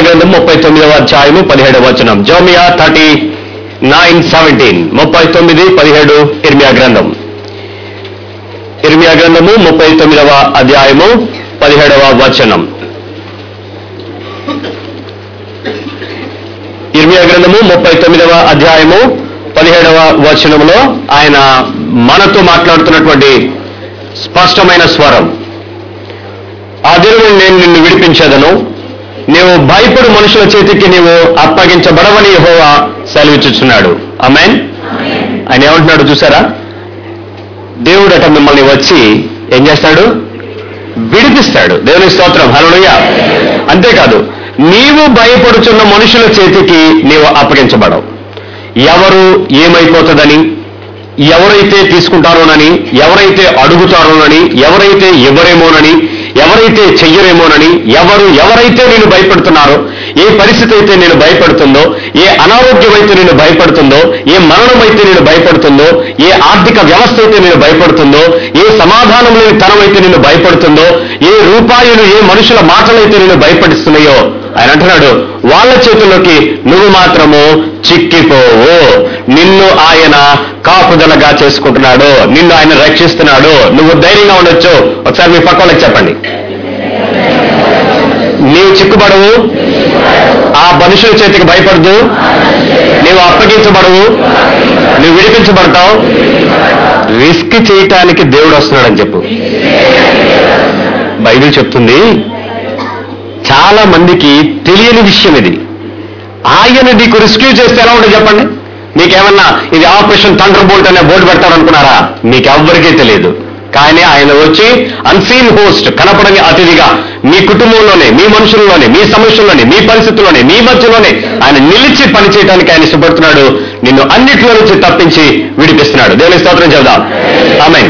గ్రంథం ముప్పై తొమ్మిదవ అధ్యాయము పదిహేడవ వచనం జోమియా థర్టీ నైన్ సెవెంటీన్ ముప్పై తొమ్మిది పదిహేడు ఇర్మియా గ్రంథం ఇర్మియా గ్రంథము ముప్పై తొమ్మిదవ అధ్యాయము పదిహేడవ వచనం ఇర్మియా గ్రంథము ముప్పై తొమ్మిదవ అధ్యాయము పదిహేడవ వచనములో ఆయన మనతో మాట్లాడుతున్నటువంటి స్పష్టమైన స్వరం ఆ దినమును నేను నిన్ను విడిపించదను నీవు భయపడు మనుషుల చేతికి నీవు అప్పగించబడవని యెహోవా సెలవిచ్చుచున్నాడు అమెన్ ఆయన ఏమంటున్నాడు చూసారా దేవుడట మిమ్మల్ని వచ్చి ఏం చేస్తాడు విడిపిస్తాడు దేవుని స్తోత్రం హలోయ అంతేకాదు నీవు భయపడుచున్న మనుషుల చేతికి నీవు అప్పగించబడవు ఎవరు ఏమైపోతుందని ఎవరైతే తీసుకుంటారోనని ఎవరైతే అడుగుతారోనని ఎవరైతే ఇవ్వరేమోనని ఎవరైతే చెయ్యరేమోనని ఎవరు ఎవరైతే నేను భయపడుతున్నారో ఏ పరిస్థితి అయితే నేను భయపడుతుందో ఏ అనారోగ్యం అయితే నేను భయపడుతుందో ఏ మరణం అయితే నేను భయపడుతుందో ఏ ఆర్థిక వ్యవస్థ అయితే నేను భయపడుతుందో ఏ సమాధానం లేని తనం అయితే నేను భయపడుతుందో ఏ రూపాయలు ఏ మనుషుల మాటలైతే నేను భయపడిస్తున్నాయో ఆయన అంటున్నాడు వాళ్ళ చేతుల్లోకి నువ్వు మాత్రము చిక్కిపోవు నిన్ను ఆయన కాపుదలగా చేసుకుంటున్నాడు నిన్ను ఆయన రక్షిస్తున్నాడు నువ్వు ధైర్యంగా ఉండొచ్చు ఒకసారి మీ పక్క వాళ్ళకి చెప్పండి నీవు చిక్కుపడవు ఆ మనుషుల చేతికి భయపడదు నీవు అప్పగించబడవు నువ్వు విడిపించబడతావు రిస్క్ చేయటానికి దేవుడు వస్తున్నాడని చెప్పు బైబిల్ చెప్తుంది చాలా మందికి తెలియని విషయం ఇది ఆయన నీకు రెస్క్యూ చేస్తే ఎలా ఉంటుంది చెప్పండి మీకేమన్నా ఇది ఆపరేషన్ థండర్ బోల్ట్ అనే బోర్డు పెడతారనుకున్నారా మీకెవ్వరికీ తెలియదు కానీ ఆయన వచ్చి అన్సీన్ హోస్ట్ కనపడని అతిథిగా మీ కుటుంబంలోనే మీ మనుషుల్లోనే మీ సమస్యల్లోనే మీ పరిస్థితుల్లోనే మీ మధ్యలోనే ఆయన నిలిచి పనిచేయడానికి ఆయన ఇష్టపడుతున్నాడు నిన్ను అన్నిట్లో నుంచి తప్పించి విడిపిస్తున్నాడు దేవుని స్తోత్రం చెబుదాం ఆమె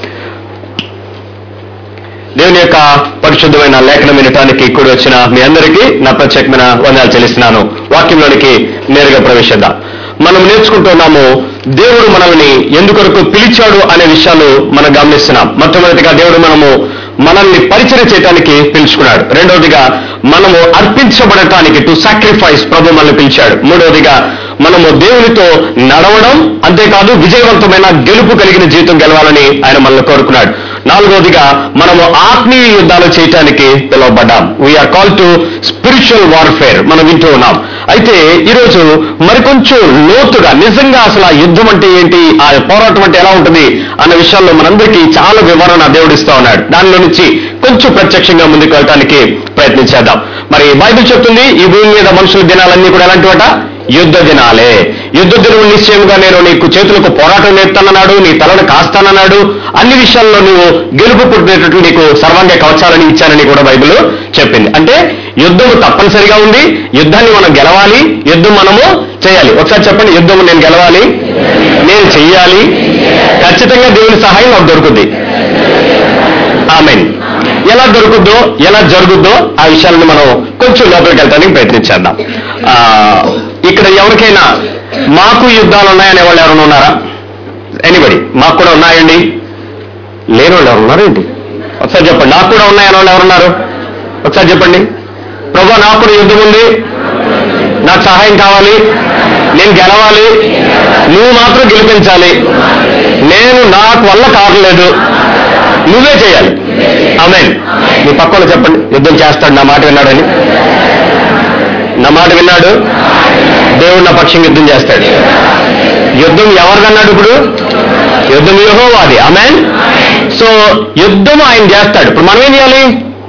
దేవుని యొక్క పరిశుద్ధమైన లేఖనం వినటానికి కూడి వచ్చిన మీ అందరికీ నా ప్రత్యేకమైన వందనాలు చెల్లిస్తున్నాను వాక్యంలోనికి నేరుగా ప్రవేశిద్దాం మనం నేర్చుకుంటున్నాము దేవుడు మనల్ని ఎందుకొరకు పిలిచాడు అనే విషయాలు మనం గమనిస్తున్నాం మొట్టమొదటిగా దేవుడు మనము మనల్ని పరిచయం చేయడానికి పిలుచుకున్నాడు రెండవదిగా మనము అర్పించబడటానికి టు సాక్రిఫైస్ ప్రభు మనల్ని పిలిచాడు మూడవదిగా మనము దేవునితో నడవడం అంతేకాదు విజయవంతమైన గెలుపు కలిగిన జీవితం గెలవాలని ఆయన మనల్ని కోరుకున్నాడు నాలుగవదిగా మనము ఆత్మీయ యుద్ధాలు చేయటానికి పిలువబడ్డాం we are call to spiritual warfare మనం వింటూ ఉన్నాం అయితే ఈరోజు మరికొంచెం లోతుగా నిజంగా అసలు ఆ యుద్ధం అంటే ఏంటి ఆ పోరాటం అంటే ఎలా ఉంటుంది అన్న విషయాల్లో మనందరికీ చాలా వివరణ దేవుడిస్తా ఉన్నాడు దానిలో నుంచి కొంచెం ప్రత్యక్షంగా ముందుకు వెళ్ళటానికి ప్రయత్నించేద్దాం మరి బైబిల్ చెప్తుంది ఈ భూమి మీద మనుషుల దినాలన్నీ కూడా ఎలాంటివట యుద్ధ దినాలే యుద్ధ దినం నిశ్చయంగా నేను నీకు చేతులకు పోరాటం నేర్తానన్నాడు నీ తలను కాస్తానన్నాడు అన్ని విషయాల్లో నువ్వు గెలుపు పుట్టినట్లు నీకు సర్వాంగ కవచాలని ఇచ్చానని కూడా బైబిల్ చెప్పింది అంటే యుద్ధము తప్పనిసరిగా ఉంది యుద్ధాన్ని మనం గెలవాలి యుద్ధం మనము చేయాలి ఒకసారి చెప్పండి యుద్ధం నేను గెలవాలి నేను చెయ్యాలి ఖచ్చితంగా దేవుని సహాయం నాకు దొరుకుద్ది ఆమెన్ ఎలా దొరుకుద్దో ఎలా జరుగుద్దో ఆ విషయాలను మనం కొంచెం లోపలికి వెళ్ళడానికి ప్రయత్నించేద్దాం ఆ, ఇక్కడ ఎవరికైనా మాకు యుద్ధాలు ఉన్నాయనే వాళ్ళు ఎవరైనా ఉన్నారా ఎనీబడి మాకు కూడా ఉన్నాయండి లేని వాళ్ళు ఎవరు ఉన్నారండి ఒకసారి చెప్పండి నాకు కూడా ఉన్నాయని వాళ్ళు ఎవరున్నారు ఒకసారి చెప్పండి ప్రభా నాకు కూడా యుద్ధం ఉంది నాకు సహాయం కావాలి నేను గెలవాలి నువ్వు మాత్రం గెలిపించాలి నేను నాకు వల్ల కావట్లేదు నువ్వే చేయాలి ఆమెన్ మీ పక్కన చెప్పండి యుద్ధం చేస్తాడు నా మాట విన్నాడని నా మాట విన్నాడు దేవుడు నా పక్షం యుద్ధం చేస్తాడు యుద్ధం ఎవరిదన్నాడు ఇప్పుడు యుద్ధం యెహోవాది ఆమెన్ సో యుద్ధం ఆయన చేస్తాడు ఇప్పుడు మనం ఏం చేయాలి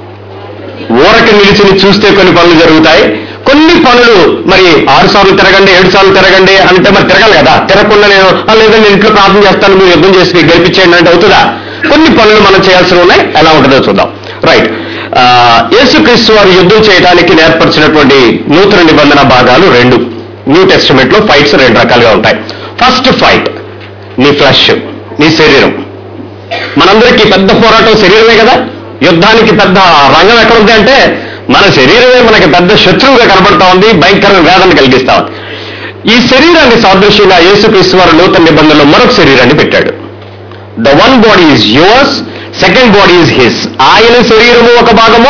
ఊరకి నిలిచి చూస్తే కొన్ని పనులు జరుగుతాయి కొన్ని పనులు మరి ఆరు సార్లు తిరగండి ఏడు సార్లు తిరగండి అంటే మరి తిరగాలి కదా తిరగకుండా నేను "ఆ, లేదండి నేను ఇంట్లో ప్రార్థన చేస్తాను మీరు యుద్ధం చేసి మీకు గెలిపించేయండి అంటే అవుతుందా కొన్ని పనులు మనం చేయాల్సి ఉన్నాయి ఎలా ఉంటుందో చూద్దాం రైట్ యేసుక్రీస్తు వారు యుద్ధం చేయడానికి నేర్పరిచినటువంటి నూతన నిబంధన భాగాలు రెండు న్యూ టెస్టిమెంట్ లో ఫైట్స్ రెండు రకాలుగా ఉంటాయి ఫస్ట్ ఫైట్ నీ ఫ్లష్ నీ శరీరం మనందరికీ పెద్ద పోరాటం శరీరమే కదా యుద్ధానికి పెద్ద రంగం ఎక్కడ ఉంది అంటే మన శరీరమే మనకి పెద్ద శత్రువుగా కనబడతా ఉంది భయంకరమైన వేదన కలిగిస్తా ఉంది ఈ శరీరాన్ని సాదృశ్యంగా యేసుక్రీస్తు వారు నూతన నిబంధనలో మరొక శరీరాన్ని పెట్టాడు the one body is yours second body is his ఆయన శరీరము ఒక భాగము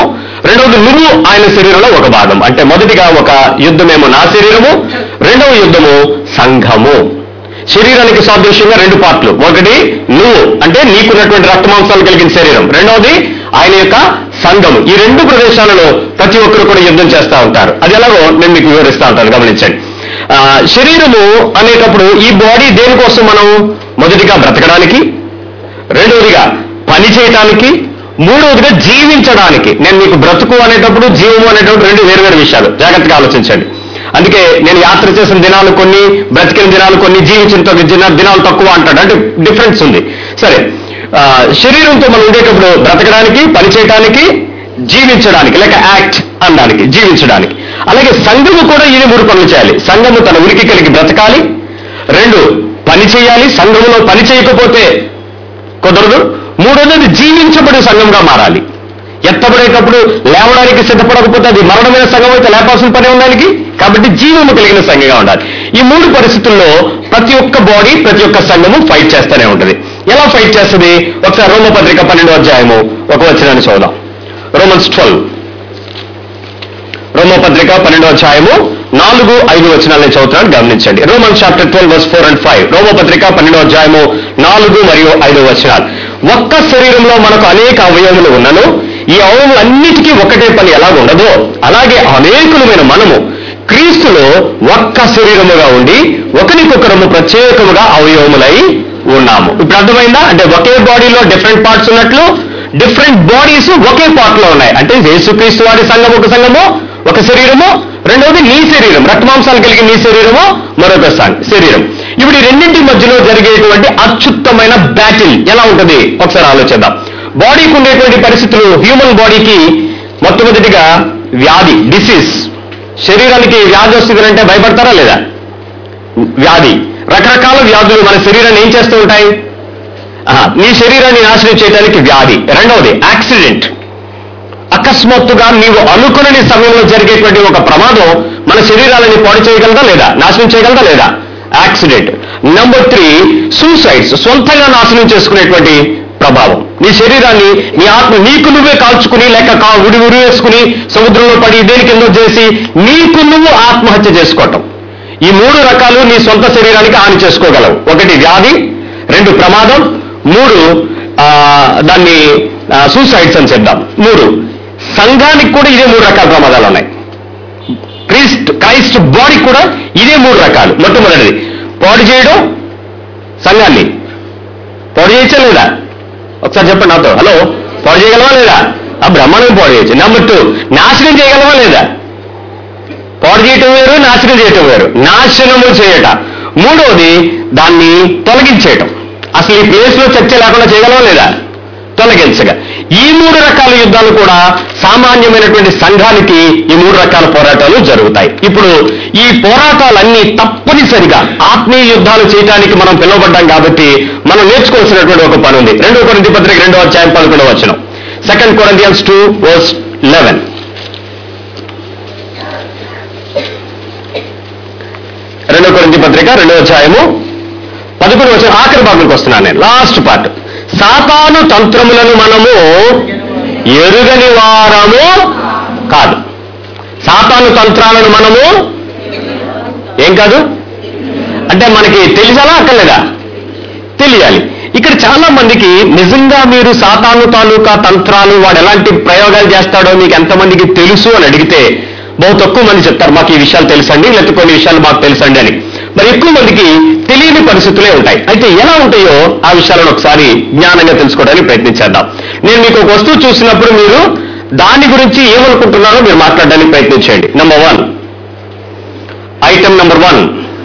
రెండవది నువ్వు ఆయన శరీరంలో ఒక భాగం అంటే మొదటిగా ఒక యుద్ధమేమో నా శరీరము రెండవ యుద్ధము సంఘము శరీరానికి సాదృశ్యంగా రెండు పార్ట్లు ఒకటి నువ్వు అంటే నీకున్నటువంటి రక్త మాంసాలు కలిగిన శరీరం రెండవది ఆయన యొక్క సంఘము ఈ రెండు ప్రదేశాలలో ప్రతి ఒక్కరు కూడా యుద్ధం చేస్తూ ఉంటారు అది ఎలాగో నేను మీకు వివరిస్తూ ఉంటాను గమనించండి ఆ, శరీరము అనేటప్పుడు ఈ బాడీ దేనికోసం మనం మొదటిగా బ్రతకడానికి రెండవదిగా పని చేయటానికి మూడవదిగా జీవించడానికి నేను మీకు బ్రతుకు అనేటప్పుడు జీవము అనేటప్పుడు రెండు వేరు వేరు విషయాలు జాగ్రత్తగా ఆలోచించండి అందుకే నేను యాత్ర చేసిన దినాలు కొన్ని బ్రతికిన దినాలు కొన్ని జీవించిన తగ్గ దిన- దినాలు తక్కువ అంటాడు అంటే డిఫరెన్స్ ఉంది సరే ఆ, శరీరంతో మనం ఉండేటప్పుడు బ్రతకడానికి పని చేయటానికి జీవించడానికి లేక యాక్ట్ అనడానికి జీవించడానికి అలాగే సంఘము కూడా ఇది మూడు పనులు చేయాలి సంఘము తన ఉనికి కలిగి బ్రతకాలి రెండు పని చేయాలి సంఘములో పని చేయకపోతే కుదరదు మూడోది జీవించబడే సంఘంగా మారాలి ఎత్తబడేటప్పుడు లేవడానికి సిద్ధపడకపోతే అది మరణమైన సంఘం అయితే లేపాల్సిన పని ఉండడానికి కాబట్టి జీవము కలిగిన సంఘంగా ఉండాలి ఈ మూడు పరిస్థితుల్లో ప్రతి ఒక్క బాడీ ప్రతి ఒక్క సంఘము ఫైట్ చేస్తూనే ఉంటుంది ఎలా ఫైట్ చేస్తుంది ఒకసారి రోమపత్రిక పన్నెండో అధ్యాయము ఒక వచనాన్ని చూద్దాం రోమన్స్ ట్వెల్వ్ రోమపత్రిక పన్నెండో అధ్యాయము నాలుగు ఐదు వచనాలను చదువుతున్నాను గమనించండి Roman chapter twelve verse four and five రోమపత్రిక పన్నెండో అధ్యాయము నాలుగు మరియు ఐదు వచనాలు ఒక్క శరీరంలో మనకు అనేక అవయవములు ఉన్నను ఈ అవయవములన్నిటికీ ఒకటే పని ఎలా ఉండదో అలాగే అనేకులమైన మనము క్రీస్తులో ఒక్క శరీరముగా ఉండి ఒకరికొకరము ప్రత్యేకముగా అవయవములై ఉన్నాము ఇప్పుడు అర్థమైందా అంటే ఒకే బాడీలో డిఫరెంట్ పార్ట్స్ ఉన్నట్లు డిఫరెంట్ బాడీస్ ఒకే పార్ట్ లో ఉన్నాయి అంటే యేసుక్రీస్తు వారి సంఘం ఒక సంఘము ఒక శరీరము రెండవది నీ శరీరం రక్తమాంసాలు కలిగిన నీ శరీరము మరొక సం- శరీరం ఇప్పుడు ఈ రెండింటి మధ్యలో జరిగేటువంటి అత్యుత్తమైన బ్యాటిల్ ఎలా ఉంటుంది ఒకసారి ఆలోచిద్దాం బాడీకి ఉండేటువంటి పరిస్థితులు హ్యూమన్ బాడీకి మొట్టమొదటిగా వ్యాధి డిసీజ్ శరీరానికి వ్యాధి వస్తుందంటే భయపడతారా లేదా వ్యాధి రకరకాల వ్యాధులు మన శరీరాన్ని ఏం చేస్తూ ఉంటాయి ఆ, నీ శరీరాన్ని నాశనం చేయడానికి వ్యాధి రెండవది యాక్సిడెంట్ అకస్మాత్తుగా నీవు అనుకునని సమయంలో జరిగేటువంటి ఒక ప్రమాదం మన శరీరాలని పాడు చేయగలదా లేదా నాశనం చేయగలదా లేదా యాక్సిడెంట్ నెంబర్ త్రీ సూసైడ్స్ సొంతంగా నాశనం చేసుకునేటువంటి ప్రభావం నీ శరీరాన్ని నీ ఆత్మ నీకు నువ్వే కాల్చుకుని లేక కా ఉడి ఉరి వేసుకుని సముద్రంలో పడి దేని కింద చేసి నీకు నువ్వు ఆత్మహత్య చేసుకోవటం ఈ మూడు రకాలు నీ సొంత శరీరానికి హాని చేసుకోగలవు ఒకటి వ్యాధి రెండు ప్రమాదం మూడు ఆ, దాన్ని సూసైడ్స్ అని చెప్దాం మూడు సంఘానికి కూడా ఇదే మూడు రకాల ప్రమాదాలు ఉన్నాయి క్రీస్ట్ క్రైస్ట్ బాడీ కూడా ఇదే మూడు రకాలు మొట్టమొదటిది పాడు చేయడం సంఘాన్ని పాడు చేయొచ్చా లేదా ఒకసారి చెప్పండి నాతో హలో పాడు చేయగలవా లేదా ఆ బ్రహ్మాండం పాడు చేయొచ్చు నెంబర్ టూ నాశనం చేయగలవా లేదా పాడు చేయటం వేరు నాశనం చేయటం వేరు నాశనము చేయట మూడవది దాన్ని తొలగించేయటం అసలు ఈ ప్లేస్ లో చర్చ లేకుండా చేయగలవా లేదా తొలగించగా ఈ మూడు రకాల యుద్ధాలు కూడా సామాన్యమైనటువంటి సంఘానికి ఈ మూడు రకాల పోరాటాలు జరుగుతాయి ఇప్పుడు ఈ పోరాటాలన్నీ తప్పనిసరిగా ఆత్మీయ యుద్ధాలు చేయడానికి మనం పిలువబడ్డాం కాబట్టి మనం నేర్చుకోవాల్సినటువంటి ఒక పని ఉంది రెండో కొరింథీ పత్రిక రెండో అధ్యాయం పదకొండవ వచనం second Corinthians two verse eleven రెండో కొరింథీ పత్రిక రెండో అధ్యాయము పదకొండు వచ్చిన ఆఖరి భాగంకి వస్తున్నాను నేను లాస్ట్ పార్ట్ సాతాను తంత్రములను మనము ఎరుగని వారము కాదు సాతాను తంత్రాలను మనము ఏం కాదు అంటే మనకి తెలిసాలా అక్కర్లేదా తెలియాలి ఇక్కడ చాలా మందికి నిజంగా మీరు సాతాను తాలూకా తంత్రాలు వాడు ఎలాంటి ప్రయోగాలు చేస్తాడో మీకు ఎంతమందికి తెలుసు అని అడిగితే బహు తక్కువ మంది చెప్తారు మాకు ఈ విషయాలు తెలుసండి లేకపోతే కొన్ని విషయాలు మాకు తెలుసండి అని మరి ఎక్కువ మందికి తెలియని పరిస్థితులే ఉంటాయి అయితే ఎలా ఉంటాయో ఆ విషయాలను ఒకసారి జ్ఞానంగా తెలుసుకోవడానికి ప్రయత్నించేద్దాం నేను మీకు ఒక వస్తువు చూసినప్పుడు మీరు దాని గురించి ఏమనుకుంటున్నారో మీరు మాట్లాడడానికి ప్రయత్నించండి number one item number one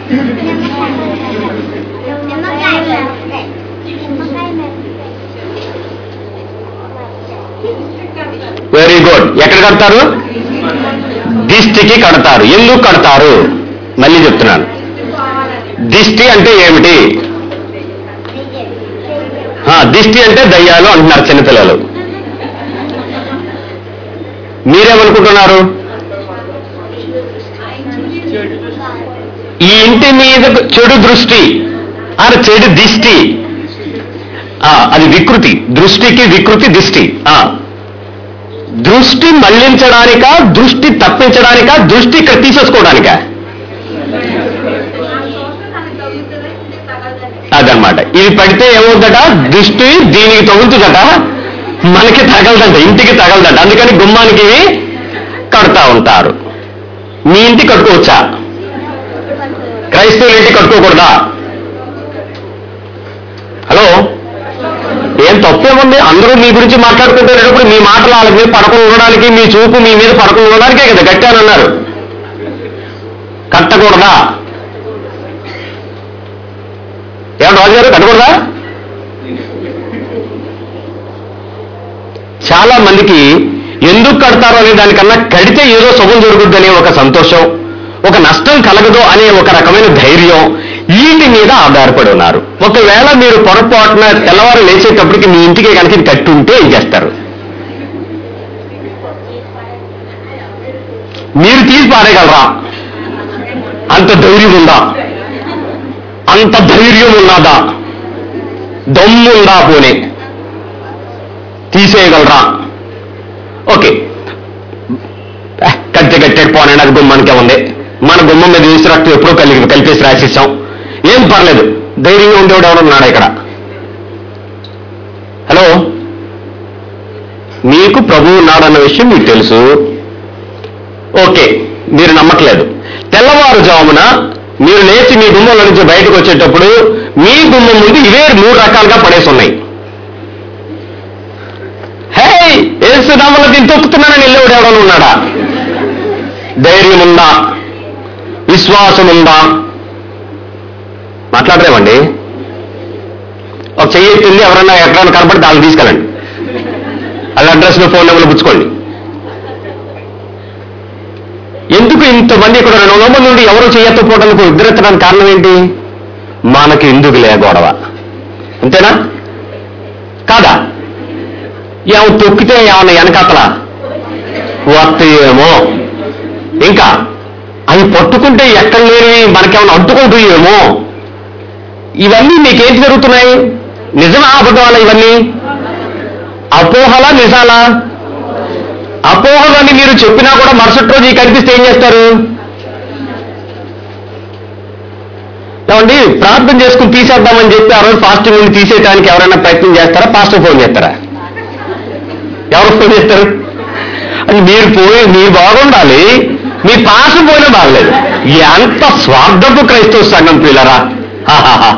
very good ఎక్కడ కడతారు దిష్టికి కడతారు ఎందుకు కడతారు మళ్ళీ చెప్తున్నాను దిష్టి అంటే ఏమిటి ఆ, దిష్టి అంటే దయ్యాలు అంటున్నారు చిన్నపిల్లలు మీరేమనుకుంటున్నారు ఈ ఇంటి మీద చెడు దృష్టి ఆర్ చెడు దిష్టి ఆ, అది వికృతి దృష్టికి వికృతి దిష్టి ఆ. దృష్టి మళ్లించడానిక దృష్టి తప్పించడానిక దృష్టి ఇక్కడ తీసేసుకోవడానిక అదనమాట ఇది పడితే ఏమవుతుందట దృష్టి దీనికి తగులుతుందట మనకి తగలదంట ఇంటికి తగలదంట అందుకని గుమ్మానికి ఇవి కడతా ఉంటారు మీ ఇంటి కట్టుకోవచ్చా క్రైస్తవుల ఇంటి కట్టుకోకూడదా హలో ఏం తప్పేముంది అందరూ మీ గురించి మాట్లాడుకుంటున్నప్పుడు మీ మాటలు వాళ్ళ మీద పడకుండా ఉండడానికి మీ చూపు మీ మీద పడకుండా ఉండడానికే కదా కట్టానన్నారు కట్టకూడదా ఏమంటే రాజు గారు కట్టకూడదా చాలా మందికి ఎందుకు కడతారో అనే దానికన్నా కడితే ఏదో శుభం జరుగుద్దనే ఒక సంతోషం ఒక నష్టం కలగదు అనే ఒక రకమైన ధైర్యం వీటి మీద ఆధారపడి ఉన్నారు ఒకవేళ మీరు పొరపాటున తెల్లవారు లేచేటప్పటికి మీ ఇంటికి కనుక ఇది కట్టి ఉంటే ఏం చేస్తారు మీరు తీసి పారేయగలరా అంత ధైర్యం ఉందా అంత ధైర్యం ఉన్నదా దమ్ముందా పోనే తీసేయగలరా ఓకే eh, కడితే కట్టాడు పోనండి అది గుమ్మానికే ఉంది మన గుమ్మం మీద వేసి రక్తం ఎప్పుడో కలిగి కలిపేసి రాసేసాం ఏం పర్లేదు ధైర్యంగా ఉండేవాడు ఎవడు ఉన్నాడు ఇక్కడ హలో మీకు ప్రభువు ఉన్నాడన్న విషయం మీకు తెలుసు ఓకే మీరు నమ్మట్లేదు తెల్లవారుజామున మీరు లేచి మీ గుమ్మంలో నుంచి బయటకు వచ్చేటప్పుడు మీ గుమ్మం ముందు ఇవే మూడు రకాలుగా పడేసి ఉన్నాయి హే ఏసు నామలో దీన్ని తొక్కుతున్నానని వెళ్ళేవాడు ఎవడన్నా ఉన్నాడా ధైర్యం ఉందా విశ్వాసం ఉందా మాట్లాడరేమండి ఒక చెయ్యి ఎత్తింది ఎవరన్నా ఎక్కడైనా కనపడితే వాళ్ళని తీసుకెళ్ళండి వాళ్ళ అడ్రస్ ఫోన్ నెంబర్లు పుచ్చుకోండి ఎందుకు ఇంతమంది ఇక్కడ రెండు వందల మంది నుండి ఎవరు చేయకపోవడానికి ఉద్రెత్తడానికి కారణం ఏంటి మనకి ఎందుకు లే గొడవ అంతేనా కాదా ఏమో తొక్కితే ఏమన్నా వెనకాతల వస్తాయేమో ఇంకా అవి పట్టుకుంటే ఎక్కడ లేనివి మనకేమైనా అడ్డుకుంటాయేమో ఇవన్నీ మీకేం జరుగుతున్నాయి నిజమా అబద్ధాలా ఇవన్నీ అపోహలా నిజాలా అపోహలని మీరు చెప్పినా కూడా మరుసటి రోజు ఈ కనిపిస్తే ఏం చేస్తారు ఏమండి ప్రార్థన చేసుకుని తీసేద్దామని చెప్పి ఆ రోజు ఫాస్టింగ్ నుండి తీసేయడానికి ఎవరైనా ప్రయత్నం చేస్తారా పాస్టర్ ఫోన్ చేస్తారా ఎవరు ఫోన్ చేస్తారు అని మీరు పోయి మీరు బాగుండాలి మీ పాసం పోయినా బాగలేదు ఎంత స్వార్థపు క్రైస్తవ సంఘం పిల్లరా హాహాహా.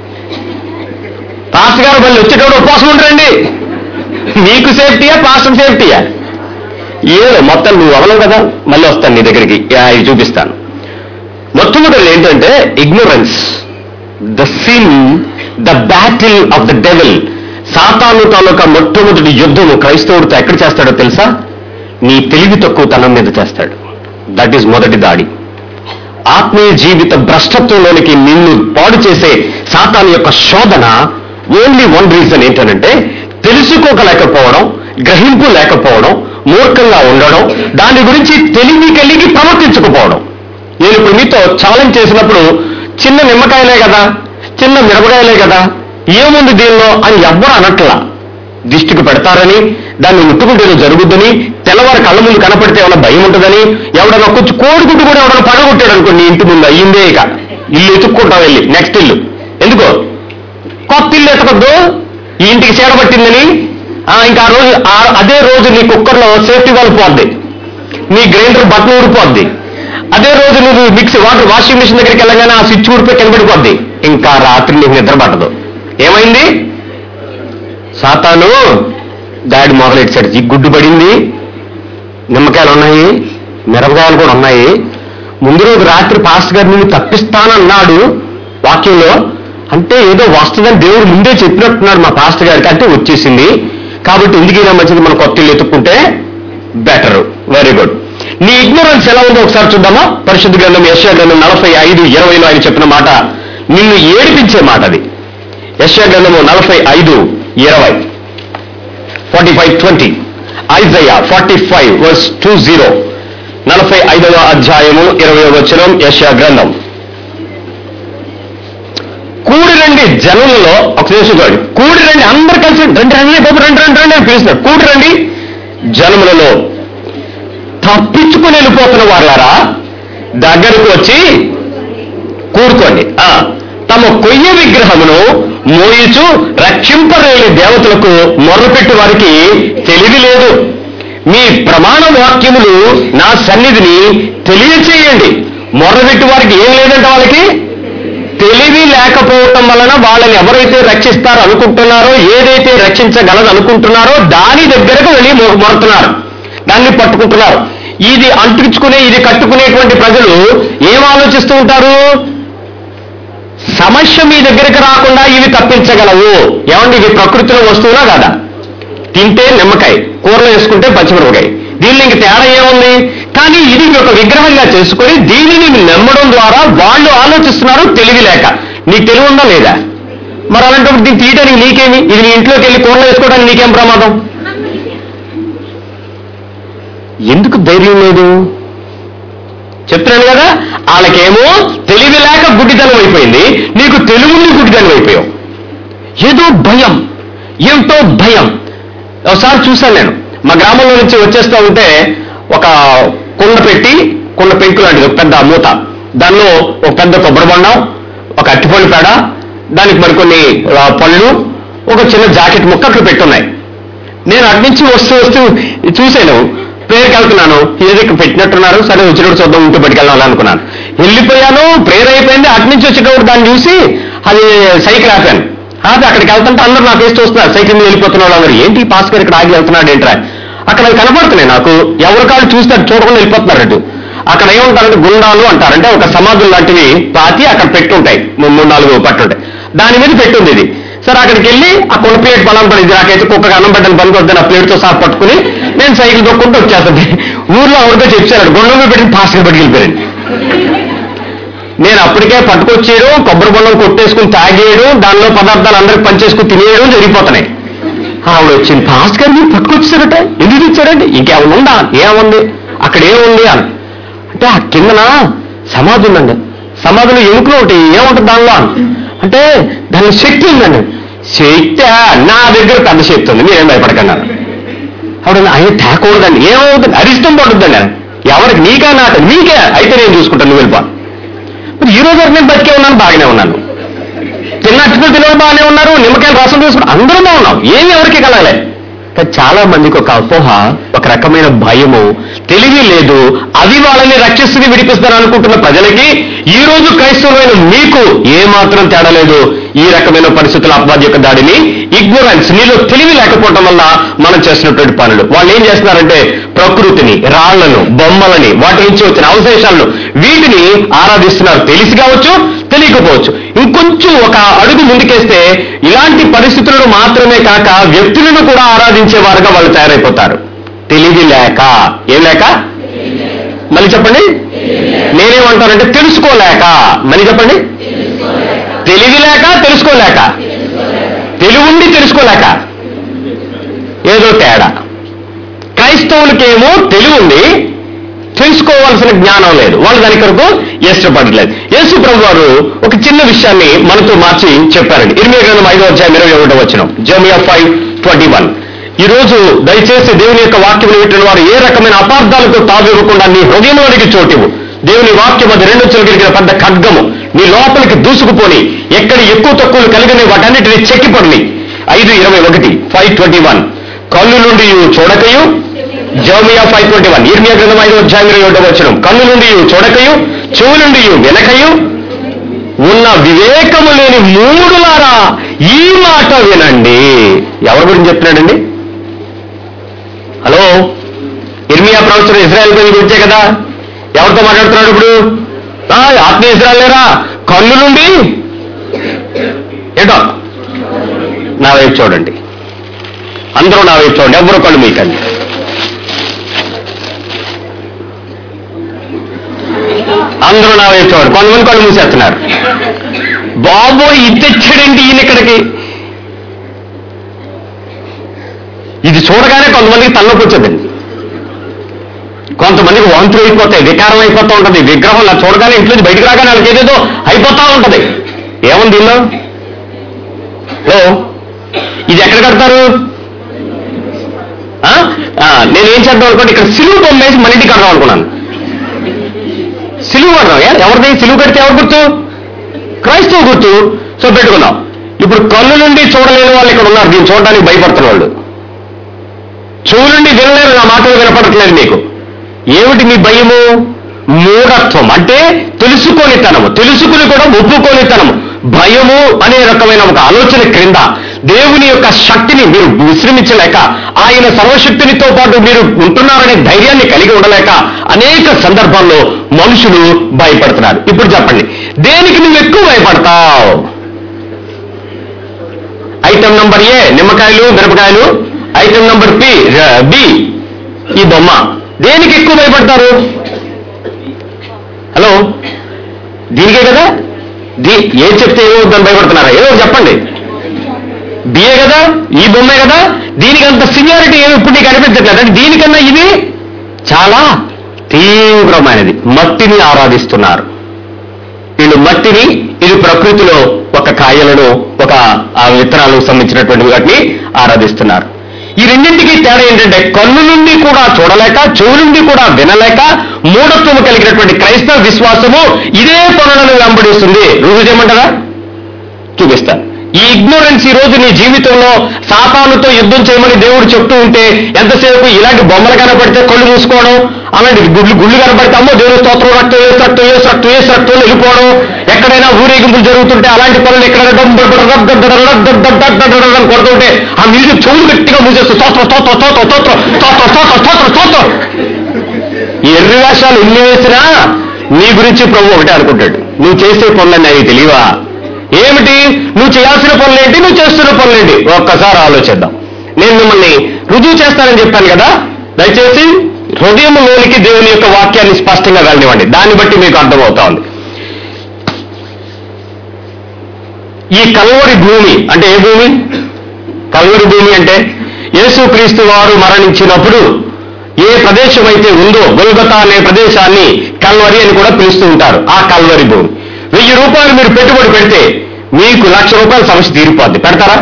పాస్టర్ గారు మళ్ళీ వచ్చేటప్పుడు ఉపవాసం ఉంటారండి మీకు సేఫ్టీయా పాస్టర్ సేఫ్టీయా ఏదో మొత్తం నువ్వు అవలవు కదా మళ్ళీ వస్తాను నీ దగ్గరికి యా, ఇది చూపిస్తాను మొట్టమొదటి ఏంటంటే ignorance the sin the battle of the devil సాతాను తాలూకా మొట్టమొదటి యుద్ధము క్రైస్తవుడితో ఎక్కడ చేస్తాడో తెలుసా నీ తెలివి తక్కువతనం మీద చేస్తాడు దట్ ఈజ్ మొదటి దాడి ఆత్మీయ జీవిత భ్రష్టత్వంలోనికి నిన్ను పాడు చేసే సాతాను యొక్క శోధన ఓన్లీ వన్ రీజన్ ఏంటంటే తెలుసుకోకలేకపోవడం గ్రహింపు లేకపోవడం మూర్ఖంగా ఉండడం దాని గురించి తెలివి కలిగి ప్రవర్తించకపోవడం నేను ఇప్పుడు మీతో ఛాలెంజ్ చేసినప్పుడు చిన్న నిమ్మకాయలే కదా చిన్న మిరపకాయలే కదా ఏముంది దీనిలో అని ఎవ్వరు అనట్లా దిష్టికి పెడతారని దాన్ని ముట్టుకుంటే ఏదో జరుగుద్దని తెల్లవారు కళ్ళ ముందు కనపడితే ఏమైనా భయం ఉంటుందని ఎవడన్నా కొంచెం కోడిగుడ్డు కూడా ఎవడన్నా పడగొట్టాడు అనుకో నీ ఇంటి ముందు అయ్యిందే ఇక ఇల్లు ఎత్తుక్కుంటావు వెళ్ళి నెక్స్ట్ ఇల్లు ఎందుకో కొత్త ఇల్లు ఎత్తకొద్దు ఈ ఇంటికి చీడ పట్టిందని ఆ, ఇంకా ఆ రోజు ఆ- అదే రోజు నీ కుక్కర్లో సేఫ్టీ వాల్ పోద్ది నీ గ్రైండర్ బట్టలు ఊడిపోద్ది అదే రోజు నువ్వు మిక్సీ వాటర్ వాషింగ్ మిషన్ దగ్గరికి వెళ్ళగానే ఆ స్విచ్ ఊడిపోయి కింద పడిపోద్ది ఇంకా రాత్రి నీకు నిద్ర పట్టదు ఏమైంది సాతాను దాడి మొదలెట్టాడు ఈ గుడ్డు పడింది నిమ్మకాయలు ఉన్నాయి మిరపకాయలు కూడా ఉన్నాయి ముందు రోజు రాత్రి పాస్టర్ గారు నిన్ను తప్పిస్తానన్నాడు వాక్యంలో అంటే ఏదో వస్తుందని దేవుడు ముందే చెప్పినట్టున్నాడు మా పాస్టర్ గారికి అంటే వచ్చేసింది కాబట్టి ఎందుకైనా మంచిది మనం కొత్త ఇల్లు ఎత్తుక్కుంటే బెటర్ వెరీ గుడ్ నీ ఇగ్నోరెన్స్ ఎలా ఉందో ఒకసారి చూద్దామా పరిశుద్ధ గ్రంథం యశ్యా గ్రంథం నలభై ఐదు ఇరవైలో ఆయన చెప్పిన మాట నిన్ను ఏడిపించే మాట అది యశ్యా గ్రంథము నలభై ఐదు ఇరవై forty five twenty Isaiah forty five verse two zero నలభై ఐదవ అధ్యాయము ఇరవై వచనం యశ్యా గ్రంథం కూడి రండి జనులలో ఒక నిమిషం చూడండి కూడి రండి అందరు కలిసి రండి రండి బాబు రండి రండి రండి అని పిలుస్తున్నాడు కూడి రండి జనములలో తప్పించుకుని వెళ్ళిపోతున్న వాళ్ళారా దగ్గరకు వచ్చి కూరుకోండి ఆ, తమ కొయ్య విగ్రహమును మోయిచు రక్షింపలేని దేవతలకు మొర్రపెట్టు వారికి తెలివి లేదు మీ ప్రమాణ వాక్యములు నా సన్నిధిని తెలియచేయండి మొర్రపెట్టు వారికి ఏం లేదంట వాళ్ళకి తెలివి లేకపోవటం వలన వాళ్ళని ఎవరైతే రక్షిస్తారో అనుకుంటున్నారో ఏదైతే రక్షించగలదు అనుకుంటున్నారో దాని దగ్గరకు వెళ్ళి మొ- మొరుతున్నారు దాన్ని పట్టుకుంటున్నారు ఇది అంటించుకునే ఇది కట్టుకునేటువంటి ప్రజలు ఏం ఆలోచిస్తూ ఉంటారు సమస్య మీ దగ్గరికి రాకుండా ఇవి తప్పించగలవు ఏమండి ఇవి ప్రకృతిలో వస్తువులా కాదా తింటే నిమ్మకాయ కూరలో వేసుకుంటే పచ్చిమిరపకాయ దీనిలో ఇంక తేడా ఏముంది కానీ ఇది ఒక విగ్రహంగా చేసుకొని దీనిని నమ్మడం ద్వారా వాళ్ళు ఆలోచిస్తున్నారు తెలివి లేక నీకు తెలివి ఉందా లేదా మరి అలాంటప్పుడు దీన్ని తీయడానికి నీకేమి ఇది నీ ఇంట్లోకి వెళ్ళి కూరలో వేసుకోవడానికి నీకేం ప్రమాదం ఎందుకు ధైర్యం లేదు చెప్తున్నాను కదా వాళ్ళకేమో తెలివి లేక గుడ్డితనం అయిపోయింది నీకు తెలివింది గుడ్డితనం అయిపోయావు ఏదో భయం ఏమిటో భయం ఒకసారి చూశాను నేను మా గ్రామంలో నుంచి వచ్చేస్తూ ఉంటే ఒక కుండ పెట్టి కుండ పెంకు లాంటిది ఒక పెద్ద మూత దానిలో ఒక పెద్ద కొబ్బరి బొండం ఒక అట్టిపండు పేడ దానికి మరికొన్ని ఆ, పళ్ళు ఒక చిన్న జాకెట్ ముక్క అక్కడ పెట్టున్నాయి నేను అటు నుంచి వస్తూ వస్తూ చూశాను ప్రేయర్కి వెళ్తున్నాను ఏది ఇక్కడ పెట్టినట్టున్నారు సరే వచ్చినప్పుడు చూద్దాం ఉంటే పట్టుకెళ్ళాలి అనుకున్నాను వెళ్ళిపోయాను ప్రేయర్ అయిపోయింది అటు నుంచి వచ్చేటప్పుడు దాన్ని చూసి అది సైకిల్ ఆపాను అది అక్కడికి వెళ్తుంటే అందరూ నాకు వేసి చూస్తున్నారు సైకిల్ మీద వెళ్ళిపోతున్న వాళ్ళందరూ ఏంటి పాస్ గారు ఇక్కడ ఆగి వెళ్తున్నాడు ఏంట్రా అక్కడ అవి కనపడుతున్నాయి నాకు ఎవరి కాళ్ళు చూస్తే అది చూడకుండా వెళ్ళిపోతున్నారు అటు అక్కడ ఏమంటారంటే గుండాలు అంటారు అంటే ఒక సమాధులు లాంటివి పాతి అక్కడ పెట్టుంటాయి మూడు మూడు నాలుగు పట్టుంటాయి దాని మీద పెట్టుంది ఇది సరే అక్కడికి వెళ్ళి ఆ కొండ ప్లేట్ బలం పడింది నాకైతే కుక్కగా అన్నం పెట్టని పనికి వద్దని ఆ ప్లేట్తో సహా పట్టుకుని నేను సైకిల్ దొక్కుంటూ వచ్చేస్తుంది ఊర్లో ఎవరితో చెప్పారు గుండం మీద పెట్టి పాస్గా పట్టుకెళ్ళిపోయాను నేను అప్పటికే పట్టుకొచ్చేయడం కొబ్బరి బొండం కొట్టేసుకుని తాగేయడం దానిలో పదార్థాలు అందరికి పంచేసుకుని తినేయడం జరిగిపోతున్నాయి ఆవిడ వచ్చింది పాస్ గారు మీరు పట్టుకొచ్చారట ఎందుకు ఇచ్చారండి ఇంకేమైనా ఉందా ఏముంది అక్కడ ఏముంది అని అంటే ఆ కిందన సమాధి ఉందండి సమాధిలో ఎముకలు ఒకటి ఏముంటుంది దానిలో అని. అంటే దాని శక్తి ఉందండి శక్తి నా దగ్గర పెద్ద శక్తి ఉంది మీరేం భయపడకండి అన్నారు. ఆవిడ ఆయన తేకూడదండి ఏమవుతుంది అరిష్టం పడుతుందండి ఎవరికి నీకా నాకు నీకే అయితే నేను చూసుకుంటాను నువ్వు వెళ్ళిపో మరి ఈ రోజు వరకు నేను బతికే ఉన్నాను బాగానే ఉన్నాను తిన్న అతిథులు తినడం బాగానే ఉన్నారు నిమ్మకాయలు రసం తీసుకుని అందరూ బాగున్నాం ఏమి ఎవరికి కలగలే కానీ చాలా మందికి ఒక అపోహ ఒక రకమైన భయము తెలివి లేదు అవి వాళ్ళని రక్షిస్తుంది విడిపిస్తారు అనుకుంటున్న ప్రజలకి ఈ రోజు క్రైస్తవులైన మీకు ఏ మాత్రం తేడా లేదు ఈ రకమైన పరిస్థితుల అపవాది యొక్క దాడిని ఇగ్నోరెన్స్ నీలో తెలివి లేకపోవడం వల్ల మనం చేస్తున్నటువంటి పనులు వాళ్ళు ఏం చేస్తున్నారంటే ప్రకృతిని రాళ్లను బొమ్మలని వాటి నుంచి వచ్చిన అవశేషాలను వీటిని ఆరాధిస్తున్నారు తెలిసి కావచ్చు తెలియకపోవచ్చు ఇంకొంచెం ఒక అడుగు ముందుకేస్తే ఇలాంటి పరిస్థితులను మాత్రమే కాక వ్యక్తులను కూడా ఆరాధించేవారుగా వాళ్ళు తయారైపోతారు తెలివి లేక ఏం లేక మళ్ళీ చెప్పండి నేనేమంటానంటే తెలుసుకోలేక మళ్ళీ చెప్పండి తెలివి లేక తెలుసుకోలేక తెలివుండి తెలుసుకోలేక ఏదో తేడా క్రైస్తవులకేమో తెలివి ఉంది తెలుసుకోవాల్సిన జ్ఞానం లేదు వాళ్ళు దాని కొరకు ఇష్టపడలేదు యేసు ప్రభు వారు ఒక చిన్న విషయాన్ని మనతో మార్చి చెప్పారండి ఇరవై గ్రంథం ఐదో అధ్యాయం ఇరవై ఒకటో వచ్చిన జమియా ఫైవ్ ట్వంటీ వన్ ఈ రోజు దయచేసి దేవుని యొక్క వాక్యం వింటున్న వారు ఏ రకమైన అపార్థాలకు తావివ్వకుండా నీ హృదయంలోనికి చోటివు దేవుని వాక్యం అది రెండు కలిగిన పెద్ద ఖడ్గము నీ లోపలికి దూసుకుపోని ఎక్కడ ఎక్కువ తక్కువలు కలిగిన వాటన్నిటిని చెక్కిపడిని ఐదు ఇరవై ఒకటి ఫైవ్ ట్వంటీ వన్ కళ్ళు నుండి చూడకయు జోమియా ఫైవ్ ట్వంటీ వన్ ఇర్మియా గ్రంథం ఐదు అధ్యాయం ఇరవై ఒకటో వచ్చిన కన్ను నుండి చూడకయు చెవు నుండి వినకయు ఉన్న వివేకము లేని మూడులారా ఈ మాట వినండి ఎవరి గురించి చెప్తున్నాడండి హలో ఇర్మియా ప్రవచన ఇజ్రాయెల్ గురించి గురించే కదా ఎవరితో మాట్లాడుతున్నాడు ఇప్పుడు ఆ, ఆత్మీయ ఇజ్రాయల్ లేరా కన్ను నుండి ఏంటో నా వైపు చూడండి అందరూ నా వైపు చూడండి ఎవరు కళ్ళు మీకండి అందరూ నా వైపు చూడండి కొంతమంది కళ్ళు మూసేస్తున్నారు బాబోయ్ ఇది తెచ్చాడండి ఈయన ఇక్కడికి ఇది చూడగానే కొంతమందికి తలనొప్పి వచ్చేదండి కొంతమందికి వాంతులు అయిపోతాయి వికారం అయిపోతూ ఉంటుంది విగ్రహం ఇలా చూడగానే ఇంట్లో నుంచి బయటకు రాగానే వాళ్ళకి ఏదేదో అయిపోతా ఉంటది ఏముంది దీనిలో హలో ఇది ఎక్కడ కడతారు ఆ? ఆ, నేను ఏం చేద్దాం అనుకోండి ఇక్కడ సిలువు బొమ్మ వేసి మన ఇంటికి కడదాం అనుకున్నాను సిలువు కడదాం ఏ? ఎవరిది సిలువు కడితే ఎవరు గుర్తు క్రైస్తవ గుర్తు సో పెట్టుకుందాం ఇప్పుడు కళ్ళు నుండి చూడలేని వాళ్ళు ఇక్కడ ఉన్నారు దీన్ని చూడడానికి భయపడుతున్న వాళ్ళు చెవు నుండి వినలేరు నా మాటలు వినపడట్లేదు మీకు ఏమిటి మీ భయము మూఢత్వం అంటే తెలుసుకోనితనము తెలుసుకుని కూడా ఒప్పుకోనితనము భయము అనే రకమైన ఒక ఆలోచన క్రింద దేవుని యొక్క శక్తిని మీరు విశ్రమించలేక ఆయన సర్వశక్తినితో పాటు మీరు ఉంటున్నారనే ధైర్యాన్ని కలిగి ఉండలేక అనేక సందర్భాల్లో మనుషులు భయపడుతున్నారు ఇప్పుడు చెప్పండి దేనికి నువ్వు ఎక్కువ భయపడతావు ఐటమ్ నంబర్ ఏ నిమ్మకాయలు మిరపకాయలు ఐటమ్ నంబర్ పి బి ఈ బొమ్మ దేనికి ఎక్కువ భయపడతారు హలో దీనికే కదా దీ ఏ చెప్తే ఏమో దాన్ని భయపడుతున్నారా ఏదో ఒకటి చెప్పండి బిఏ కదా ఈ బొమ్మే కదా దీనికి అంత సివియారిటీ ఏమి ఇప్పుడు నీకు అనిపించట్లేదు అంటే దీనికన్నా ఇది చాలా తీవ్రమైనది మట్టిని ఆరాధిస్తున్నారు వీళ్ళు మట్టిని ఇది ప్రకృతిలో ఒక కాయలను ఒక ఆ విత్తనాలకు సంబంధించినటువంటి వాటిని ఆరాధిస్తున్నారు ఈ రెండింటికి తేడా ఏంటంటే కన్ను నుండి కూడా చూడలేక చెవు నుండి కూడా వినలేక మూఢత్వం కలిగినటువంటి క్రైస్తవ విశ్వాసము ఇదే పనులను వెంబడిస్తుంది రుజువు చేయమంటారా చూపిస్తాను ఈ ఇగ్నోరెన్స్ ఈ రోజు నీ జీవితంలో సాతానుతో యుద్ధం చేయమని దేవుడు చెప్తూ ఉంటే ఎంతసేపు ఇలాంటి బొమ్మలు కనపడితే కళ్ళు మూసుకోవడం అలాంటి గుళ్ళు గుళ్ళు కనపడితే అమ్మో దేవుని స్తోత్రం రక్తం వేసి రక్తం వేసి రక్తం వేసి రక్తం వెళ్ళిపోవడం ఎక్కడైనా ఊరేగింపులు జరుగుతుంటే అలాంటి పనులు ఎక్కడైనా కొడుతుంటే ఆ మ్యూజిక్ చెవులు గట్టిగా మూసేస్తూ స్తోత్రం స్తోత్రం స్తోత్రం స్తోత్రం స్తోత్రం స్తోత్రం స్తోత్రం స్తోత్రం ఈ ఎర్రి వేషాలు ఎన్ని వేసినా నీ గురించి ప్రభు ఒకటే అనుకుంటాడు నువ్వు చేసే పనులన్నీ అవి తెలియవా ఏమిటి నువ్వు చేయాల్సిన పనులేంటి నువ్వు చేస్తున్న పనులేంటి ఒక్కసారి ఆలోచిద్దాం నేను మిమ్మల్ని రుజువు చేస్తానని చెప్పాను కదా దయచేసి హృదయంలోనికి దేవుని యొక్క వాక్యాన్ని స్పష్టంగా వెళ్ళనివ్వండి దాన్ని బట్టి మీకు అర్థమవుతా ఉంది ఈ కల్వరి భూమి అంటే ఏ భూమి కల్వరి భూమి అంటే యేసుక్రీస్తు వారు మరణించినప్పుడు ఏ ప్రదేశం అయితే ఉందో గొల్గతా అనే ప్రదేశాన్ని కల్వరి అని కూడా పిలుస్తూ ఉంటారు ఆ కల్వరి భూమి వెయ్యి రూపాయలు మీరు పెట్టుబడి పెడితే మీకు లక్ష రూపాయల సమస్య తీరిపోద్ది పెడతారా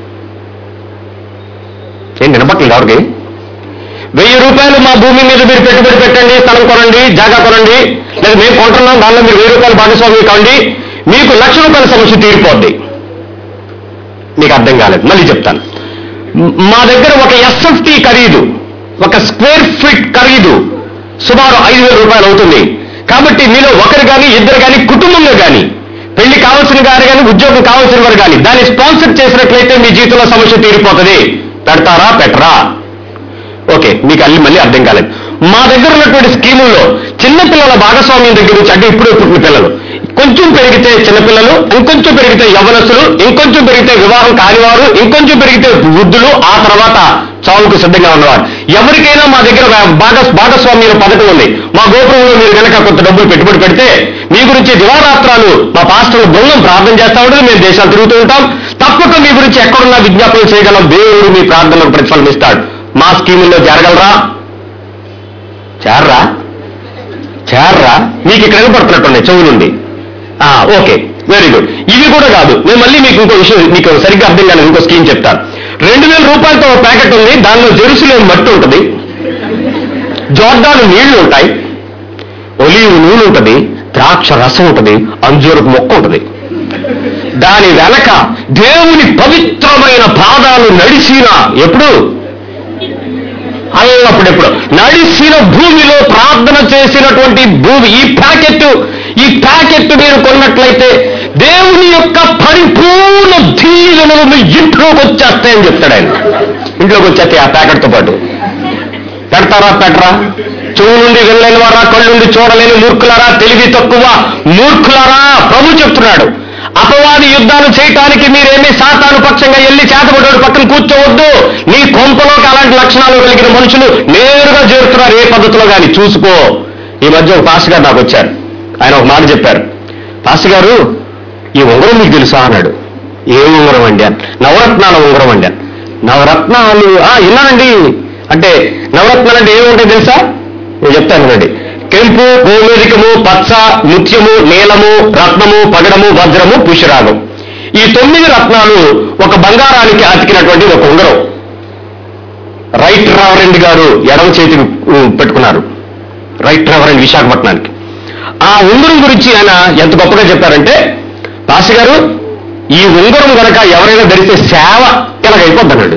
ఏం వినపట్లేదు ఎవరికి వెయ్యి రూపాయలు మా భూమి మీద మీరు పెట్టుబడి పెట్టండి స్థలం కొనండి జాగా కొనండి లేదా మేము కొంటున్నాం దానిలో మీరు వెయ్యి రూపాయలు భాగస్వామి కావండి మీకు లక్ష రూపాయల సమస్య తీరిపోద్ది మీకు అర్థం కాలేదు మళ్ళీ చెప్తాను మ్- మా దగ్గర ఒక ఎస్ఎఫ్టీ ఖరీదు ఒక స్క్వేర్ ఫీట్ ఖరీదు సుమారు ఐదు వేల రూపాయలు అవుతుంది కాబట్టి మీలో ఒకరు కానీ ఇద్దరు కానీ కుటుంబంలో కానీ పెళ్లి కావాల్సిన గారు కానీ ఉద్యోగం కావాల్సిన వారు కానీ దాన్ని స్పాన్సర్ చేసినట్లయితే మీ జీవితంలో సమస్య తీరిపోతుంది పెడతారా పెట్టరా ఓకే మీకు అల్లి మళ్ళీ అర్థం కాలేదు మా దగ్గర ఉన్నటువంటి స్కీముల్లో చిన్నపిల్లల భాగస్వామ్యం దగ్గర నుంచి అంటే ఇప్పుడు పుట్టిన పిల్లలు కొంచెం పెరిగితే చిన్నపిల్లలు ఇంకొంచెం పెరిగితే యవనస్తులు ఇంకొంచెం పెరిగితే వివాహం కానివారు ఇంకొంచెం పెరిగితే వృద్ధులు ఆ తర్వాత చావుకు సిద్ధంగా ఉన్నవారు ఎవరికైనా మా దగ్గర భాగ భాగస్వామ్యుల పథకం ఉంది మా గోపురంలో మీరు కనుక కొంత డబ్బులు పెట్టుబడి పెడితే మీ గురించి దివారాత్రాలు మా పాస్టర్ల బృందం ప్రార్థన చేస్తా ఉంటుంది మేము దేశాలు తిరుగుతూ ఉంటాం తప్పక మీ గురించి ఎక్కడున్నా విజ్ఞాపనం చేయగలం దేవుడు మీ ప్రార్థనలకు ప్రతిఫలం ఇస్తాడు మా స్కీముల్లో చేరగలరా చేరరా చేరరా మీకు ఇక్కడ వినపడుతున్నట్టున్నాయి చెవు నుండి ఆ, ఓకే వెరీ గుడ్ ఇవి కూడా కాదు నేను మళ్ళీ మీకు ఇంకో విషయం మీకు సరిగ్గా అర్థం కాలేదు ఇంకో స్కీమ్ చెప్తాను రెండు వేల రూపాయలతో ఒక ప్యాకెట్ ఉంది దానిలో జెరూసలేం మట్టి ఉంటుంది జోర్డాను నీళ్లు ఉంటాయి ఒలీవు నూనె ఉంటుంది ద్రాక్ష రసం ఉంటుంది అంజూరపు మొక్క ఉంటుంది దాని వెనక దేవుని పవిత్రమైన పాదాలు నడిచిన ఎప్పుడు అల్లప్పుడెప్పుడు నడిసిన భూమిలో ప్రార్థన చేసినటువంటి భూమి ఈ ప్యాకెట్ ఈ ప్యాకెట్ మీరు కొన్నట్లయితే దేవుని యొక్క పరిపూర్ణ దీవెనలు మీ ఇంట్లోకి వచ్చేస్తాయని చెప్తాడు ఆయన ఇంట్లోకి వచ్చేస్తాయి ఆ ప్యాకెట్తో పాటు పెడతారా పెట్టరా చెవు నుండి వెళ్ళలేని వారా కళ్ళు నుండి చూడలేని మూర్ఖులారా తెలివి తక్కువ మూర్ఖులారా ప్రభు చెప్తున్నాడు అపవాది యుద్ధాలు చేయటానికి మీరేమీ సాతాను పక్షంగా వెళ్ళి చేతబడ్డాడు పక్కన కూర్చోవద్దు నీ కొంపలోకి అలాంటి లక్షణాలు కలిగిన మనుషులు నేరుగా చేరుతున్నారు ఏ పద్ధతిలో కానీ చూసుకో ఈ మధ్య ఒక పాస్ గారు నాకు వచ్చారు ఆయన ఒక మాట చెప్పారు పాస్ గారు ఈ ఉంగరం మీకు తెలుసా అన్నాడు ఏ ఉంగరం అండి అని నవరత్నాల ఉంగరం అండి అని నవరత్నాలు ఆ విన్నానండి అంటే నవరత్నాలు అంటే ఏముంటాయి తెలుసా నేను చెప్తాను వినండి కెంపు గోమేదికము పచ్చ ముత్యము నీలము రత్నము పగడము వజ్రము పుష్యరాగం ఈ తొమ్మిది రత్నాలు ఒక బంగారానికి అతికినటువంటి ఒక ఉంగరం రైట్ రెవరెండ్ గారు ఎడమ చేతికి ఉ, పెట్టుకున్నారు రైట్ రెవరెండ్ విశాఖపట్నానికి ఆ ఉంగరం గురించి ఆయన ఎంత గొప్పగా చెప్పారంటే పాస్ గారు ఈ ఉంగరం గనక ఎవరైనా ధరిస్తే సేవ ఇలాగైపోద్ది అన్నాడు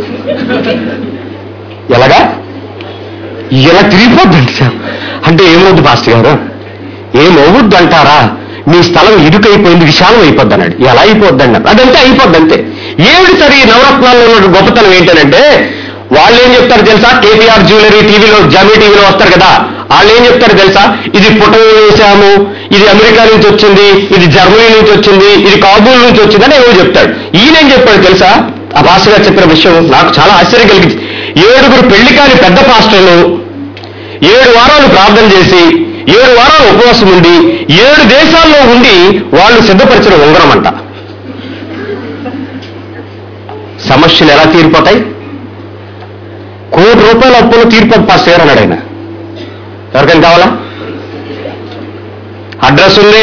ఎలాగా ఇలా తిరిగిపోద్దండి సార్ అంటే ఏమవుద్ది పాస్టర్ గారు ఏమవుద్దు అంటారా మీ స్థలం ఇరుకైపోయింది విశాలం అయిపోద్ది అన్నాడు ఎలా అయిపోద్ది అన్నారు అదంతే అయిపోద్ది అంతే ఏమిటి సార్ ఈ నవరత్నాల్లో ఉన్న గొప్పతనం ఏంటంటే వాళ్ళు ఏం చెప్తారు తెలుసా కేటీఆర్ జ్యువెలరీ టీవీలో జమీ టీవీలో వస్తారు కదా వాళ్ళు ఏం చెప్తారు తెలుసా ఇది పుటం వేశాము ఇది అమెరికా నుంచి వచ్చింది ఇది జర్మనీ నుంచి వచ్చింది ఇది కాబూల్ నుంచి వచ్చింది అని ఏమో చెప్తాడు ఈయనేం చెప్పాడు తెలుసా ఆ పాస్టర్ గారు చెప్పిన విషయం నాకు చాలా ఆశ్చర్యం కలిగింది ఏడుగురు పెళ్లి కాని పెద్ద పాస్టర్లు ఏడు వారాలు ప్రార్థన చేసి ఏడు వారాలు ఉపవాసం ఉండి ఏడు దేశాల్లో ఉండి వాళ్ళు సిద్ధపరిచిన ఉంగరం అంట సమస్యలు ఎలా తీరిపోతాయి కోటి రూపాయల అప్పులు తీరిపోదు పాస్ గారు అన్నాడు ఆయన ఎవరికైనా కావాలా అడ్రస్ ఉంది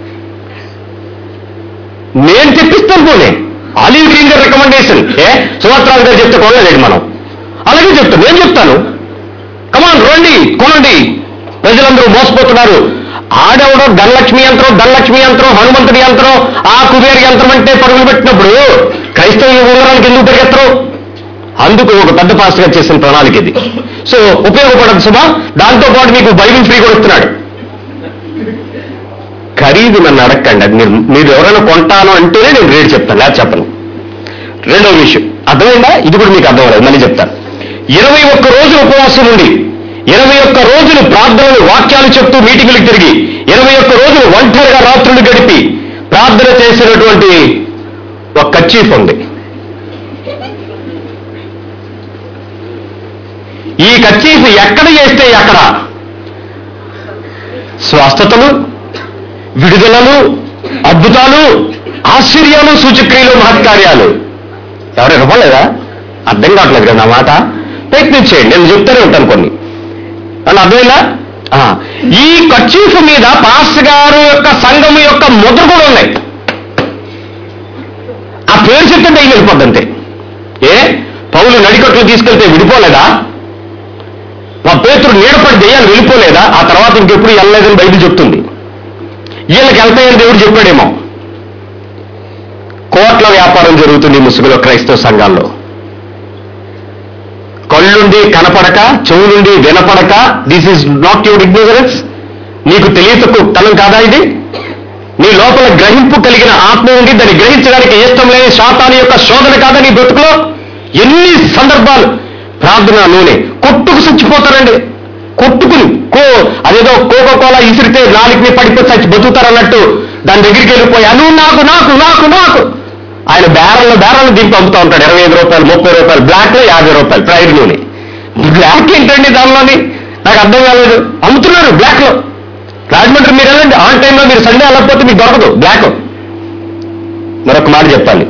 నేను తెప్పిస్తాను పోనీ ఆలివ్ గ్రీన్ గారి రికమెండేషన్ ఏ సుమాత్రాలు గారు చెప్తే కొనలేదు మనం అలాగే చెప్తాను నేను చెప్తాను కమాన్ రండి కొనండి ప్రజలందరూ మోసపోతున్నారు ఆడెవడో ధనలక్ష్మి యంత్రం ధనలక్ష్మి యంత్రం హనుమంతుడి యంత్రం ఆ కుబేర్ యంత్రం అంటే పరుగులు పెట్టినప్పుడు క్రైస్తవ ఉంగరానికి ఎందుకు పరిగెత్తరు అందుకు ఒక పెద్ద పాస్టర్ గారు చేసిన ప్రణాళిక ఇది సో ఉపయోగపడదు సుమా దాంతో పాటు మీకు బైబిల్ ఫ్రీ కూడా ఇస్తున్నాడు ఖరీదు నన్ను అడగండి అది మీరు మీరు ఎవరైనా కొంటాను అంటేనే నేను రేటు చెప్తాను లేదా చెప్పను రెండవ విషయం అర్థమైందా ఇది కూడా మీకు అర్థమవుతుంది మళ్ళీ చెప్తాను ఇరవై ఒక్క రోజులు ఉపవాసం ఉండి ఇరవై ఒక్క రోజులు ప్రార్థనలు వాక్యాలు చెప్తూ మీటింగులకు తిరిగి ఇరవై ఒక్క రోజులు ఒంటరిగా రాత్రులు గడిపి ప్రార్థన చేసినటువంటి ఒక కచ్చీఫ్ ఉంది ఈ కచ్చీఫ్ ఎక్కడ చేస్తే ఎక్కడ స్వస్థతలు విడుదలలు అద్భుతాలు ఆశ్చర్యాలు సూచక్రియలు మహత్కార్యాలు ఎవరైనా ఇవ్వలేదా అర్థం కావట్లేదు కదా నా మాట ప్రయత్నించేయండి నేను చెప్తూనే ఉంటాను కొన్ని అని అర్థమైందా ఆ, ఈ కచ్చీఫ్ మీద పాస్ గారు యొక్క సంఘం యొక్క ముద్ర కూడా ఉన్నాయి ఆ పేరు చెప్తే దయ్యం వెళ్ళిపోద్ది అంతే ఏ పౌలు నడికట్లు తీసుకెళ్తే విడిపోలేదా మా పేతుడు నీడపడి దెయ్యాలు వెళ్ళిపోలేదా ఆ తర్వాత ఇంకెప్పుడు వెళ్ళలేదని బైబిల్ చెప్తుంది వీళ్ళకి వెళ్తాయని దేవుడు చెప్పాడేమో కోట్ల వ్యాపారం జరుగుతుంది ఈ ముసుగులో క్రైస్తవ సంఘాల్లో కళ్ళుండి కనపడక చెవులుండి వినపడక this is not your ignorance నీకు తెలియతకు తనం కాదా ఇది నీ లోపల గ్రహింపు కలిగిన ఆత్మ ఉండి దాన్ని గ్రహించడానికి ఇష్టం లేని శాతాని యొక్క శోధన కాదా నీ బ్రతుకులో ఎన్ని సందర్భాలు ప్రార్థన నూనె కొట్టుకు చచ్చిపోతారండి కొట్టుకుని కో అదేదో కోకో కోలా ఇసిరితే నాలుగుని పడిపోయి చచ్చి బతుకుతారన్నట్టు దాని దగ్గరికి వెళ్ళిపోయి అను నాకు నాకు నాకు నాకు ఆయన బేరల్లో బేరల్లో దింపి అమ్ముతూ ఉంటాడు ఇరవై ఐదు రూపాయలు ముప్పై రూపాయలు బ్లాక్ లో యాభై రూపాయలు ప్రైర్ నూనె బ్లాక్ ఏంటండి దానిలోని నాకు అర్థం కాలేదు అమ్ముతున్నారు బ్లాక్ లో రాజమండ్రి మీరు వెళ్ళండి ఆన్ టైంలో మీరు సండే వెళ్ళకపోతే మీకు దొరకదు బ్లాక్ మరొక మాట చెప్పాలి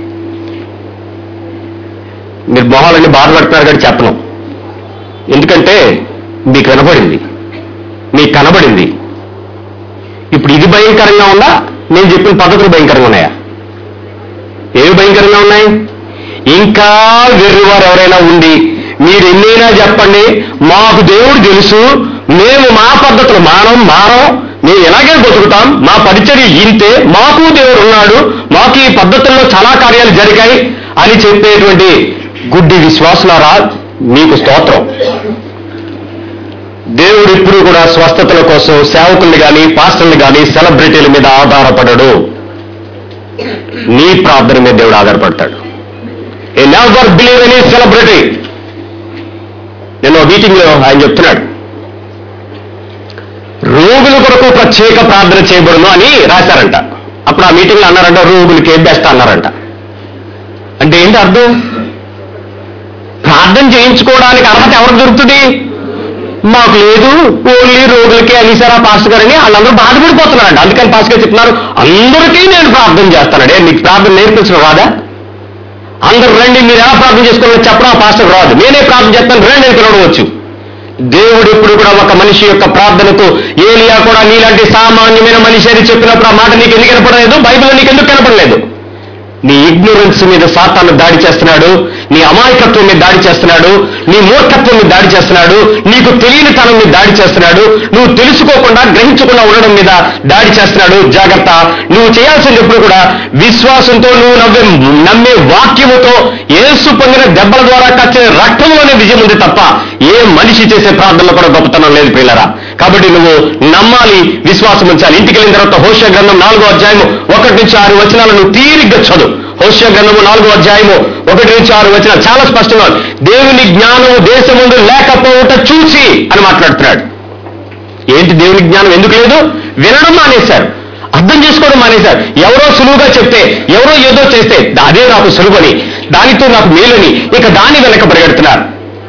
మీరు మొహాలన్నీ బాధపడుతున్నారు కానీ చెప్పను ఎందుకంటే మీకు కనబడింది మీకు కనబడింది ఇప్పుడు ఇది భయంకరంగా ఉందా నేను చెప్పిన పద్ధతులు భయంకరంగా ఉన్నాయా ఏవి భయంకరంగా ఉన్నాయి ఇంకా వెర్రివారు ఎవరైనా ఉండి మీరు ఎన్నైనా చెప్పండి మాకు దేవుడు తెలుసు మేము మా పద్ధతులు మానం మానం మేము ఎలాగే బతుకుతాం మా పరిచర్య ఇంతే మాకు దేవుడు ఉన్నాడు మాకు ఈ పద్ధతుల్లో చాలా కార్యాలు జరిగాయి అని చెప్పేటువంటి గుడ్డి విశ్వాసులారా మీకు స్తోత్రం దేవుడు ఎప్పుడు కూడా స్వస్థతల కోసం సేవకుల్ని కానీ పాస్టర్ని కానీ సెలబ్రిటీల మీద ఆధారపడడు నీ ప్రార్థన మీద దేవుడు ఆధారపడతాడు I never believe any celebrity నేను మీటింగ్ లో ఆయన చెప్తున్నాడు రోగుల కొరకు ప్రత్యేక ప్రార్థన చేయబడును అని రాశారంట అప్పుడు ఆ మీటింగ్ లో అన్నారంట రోగులకి ఏం బెస్ట్ అన్నారంట అంటే ఏంటి అర్థం ప్రార్థన చేయించుకోవడానికి అర్హత ఎవరికి దొరుకుతుంది మాకు లేదు ఓన్లీ రోగులకి అనిసారా పాస్టర్ గారని వాళ్ళందరూ బాధపడిపోతున్నారంట అందుకని పాస్టర్ గారు చెప్తున్నారు అందరికీ నేను ప్రార్థన చేస్తానండి మీకు ప్రార్థన నేర్పించడం రాదా అందరు రండి మీరు ఎలా ప్రార్థన చేసుకోవాలో చెప్పడం ఆ పాస్టర్ రాదు నేనే ప్రార్థన చేస్తాను రండి అని పిలవవచ్చు దేవుడు ఎప్పుడు కూడా ఒక మనిషి యొక్క ప్రార్థనకు ఏలియా కూడా నీలాంటి సామాన్యమైన మనిషి అని చెప్పినప్పుడు ఆ మాట నీకు ఎందుకు కనపడలేదు బైబిల్ నీకు ఎందుకు కనపడలేదు నీ ఇగ్నోరెన్స్ మీద సాతాను దాడి చేస్తున్నాడు నీ అమాయకత్వం మీద దాడి చేస్తున్నాడు నీ మూర్ఖత్వం మీద దాడి చేస్తున్నాడు నీకు తెలియని తనం మీద దాడి చేస్తున్నాడు నువ్వు తెలుసుకోకుండా గ్రహించకుండా ఉండడం మీద దాడి చేస్తున్నాడు జాగ్రత్త నువ్వు చేయాల్సింది ఎప్పుడు కూడా విశ్వాసంతో నువ్వు నవ్వే నమ్మే వాక్యముతో యేసు పొందిన దెబ్బల ద్వారా కచ్చిన రక్తంలోనే విజయం ఉంది తప్ప ఏ మనిషి చేసే ప్రార్థనలో కూడా గొప్పతనం లేదు పిల్లరా కాబట్టి నువ్వు నమ్మాలి విశ్వాసం ఉంచాలి ఇంటికి వెళ్ళిన తర్వాత హోష గ్రంథం నాలుగో అధ్యాయము ఒకటి నుంచి ఆరు వచనాలు నువ్వు తీరిగ్గా చదువు హోష గ్రంథము నాలుగో అధ్యాయము ఒకటి నుంచి ఆరు వచనాలు చాలా స్పష్టంగా ఉంది. దేవుని జ్ఞానము దేశముందు లేకపోవట చూసి అని మాట్లాడుతున్నాడు ఏంటి దేవుని జ్ఞానం ఎందుకు లేదు వినడం మానేశారు అర్థం చేసుకోవడం మానేశారు ఎవరో సులువుగా చెప్తే ఎవరో ఏదో చేస్తే అదే నాకు సులువని దానితో నాకు మేలని ఇక దాని వెనక పరిగెడుతున్నారు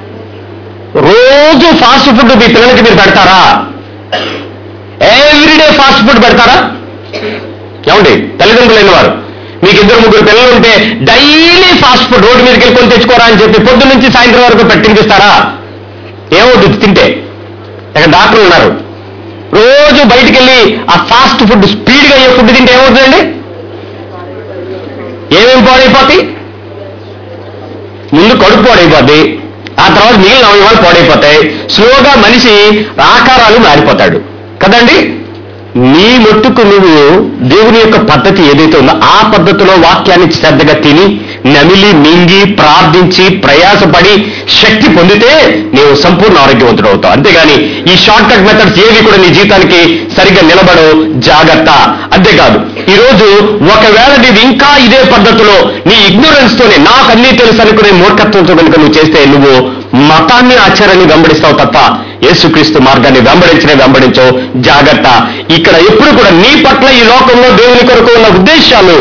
రోజు ఫాస్ట్ ఫుడ్ మీ పిల్లలకి మీరు పెడతారా ఎవ్రీడే ఫాస్ట్ ఫుడ్ పెడతారా ఏమండి తల్లిదండ్రులైన వారు మీకు ఇద్దరు ముగ్గురు పిల్లలు ఉంటే డైలీ ఫాస్ట్ ఫుడ్ రోడ్డు మీదకి వెళ్ళి కొని తెచ్చుకోరా అని చెప్పి పొద్దు నుంచి సాయంత్రం వరకు పెట్టింపిస్తారా ఏమవుతుంది తింటే ఇక్కడ డాక్టర్లు ఉన్నారు రోజు బయటికి వెళ్ళి ఆ ఫాస్ట్ ఫుడ్ స్పీడ్గా అయ్యే ఫుడ్ తింటే ఏమవుతుందండి ఏమేమి పాడైపోతాయి ముందు కడుపు పాడైపోద్ది ఆ తర్వాత మిగిలిన అవయవాలు పాడైపోతాయి స్లోగా మనిషి ఆకారాలు మారిపోతాడు కదండి నీ మట్టుకు నువ్వు దేవుని యొక్క పద్ధతి ఏదైతే ఉందో ఆ పద్ధతిలో వాక్యాన్ని శ్రద్ధగా తిని నమిలి మింగి ప్రార్థించి ప్రయాసపడి శక్తి పొందితే నీవు సంపూర్ణ ఆరోగ్యవంతుడు అవుతావు అంతేగాని ఈ షార్ట్ కట్ మెథడ్స్ ఏవి కూడా నీ జీవితానికి సరిగ్గా నిలబడవు జాగ్రత్త అంతేకాదు ఈరోజు ఒకవేళ నీవు ఇంకా ఇదే పద్ధతిలో నీ ఇగ్నోరెన్స్ తోనే నాకు అన్నీ తెలుసు అనుకునే మూర్ఖత్వంతో కనుక నువ్వు చేస్తే నువ్వు మతాన్ని ఆచారాన్ని వెంబడిస్తావు తప్ప యేసుక్రీస్తు మార్గాన్ని వెంబడించనే వెంబడించవు జాగ్రత్త ఇక్కడ ఎప్పుడు కూడా నీ పట్ల ఈ లోకంలో దేవుని కొరకు ఉన్న ఉద్దేశాలు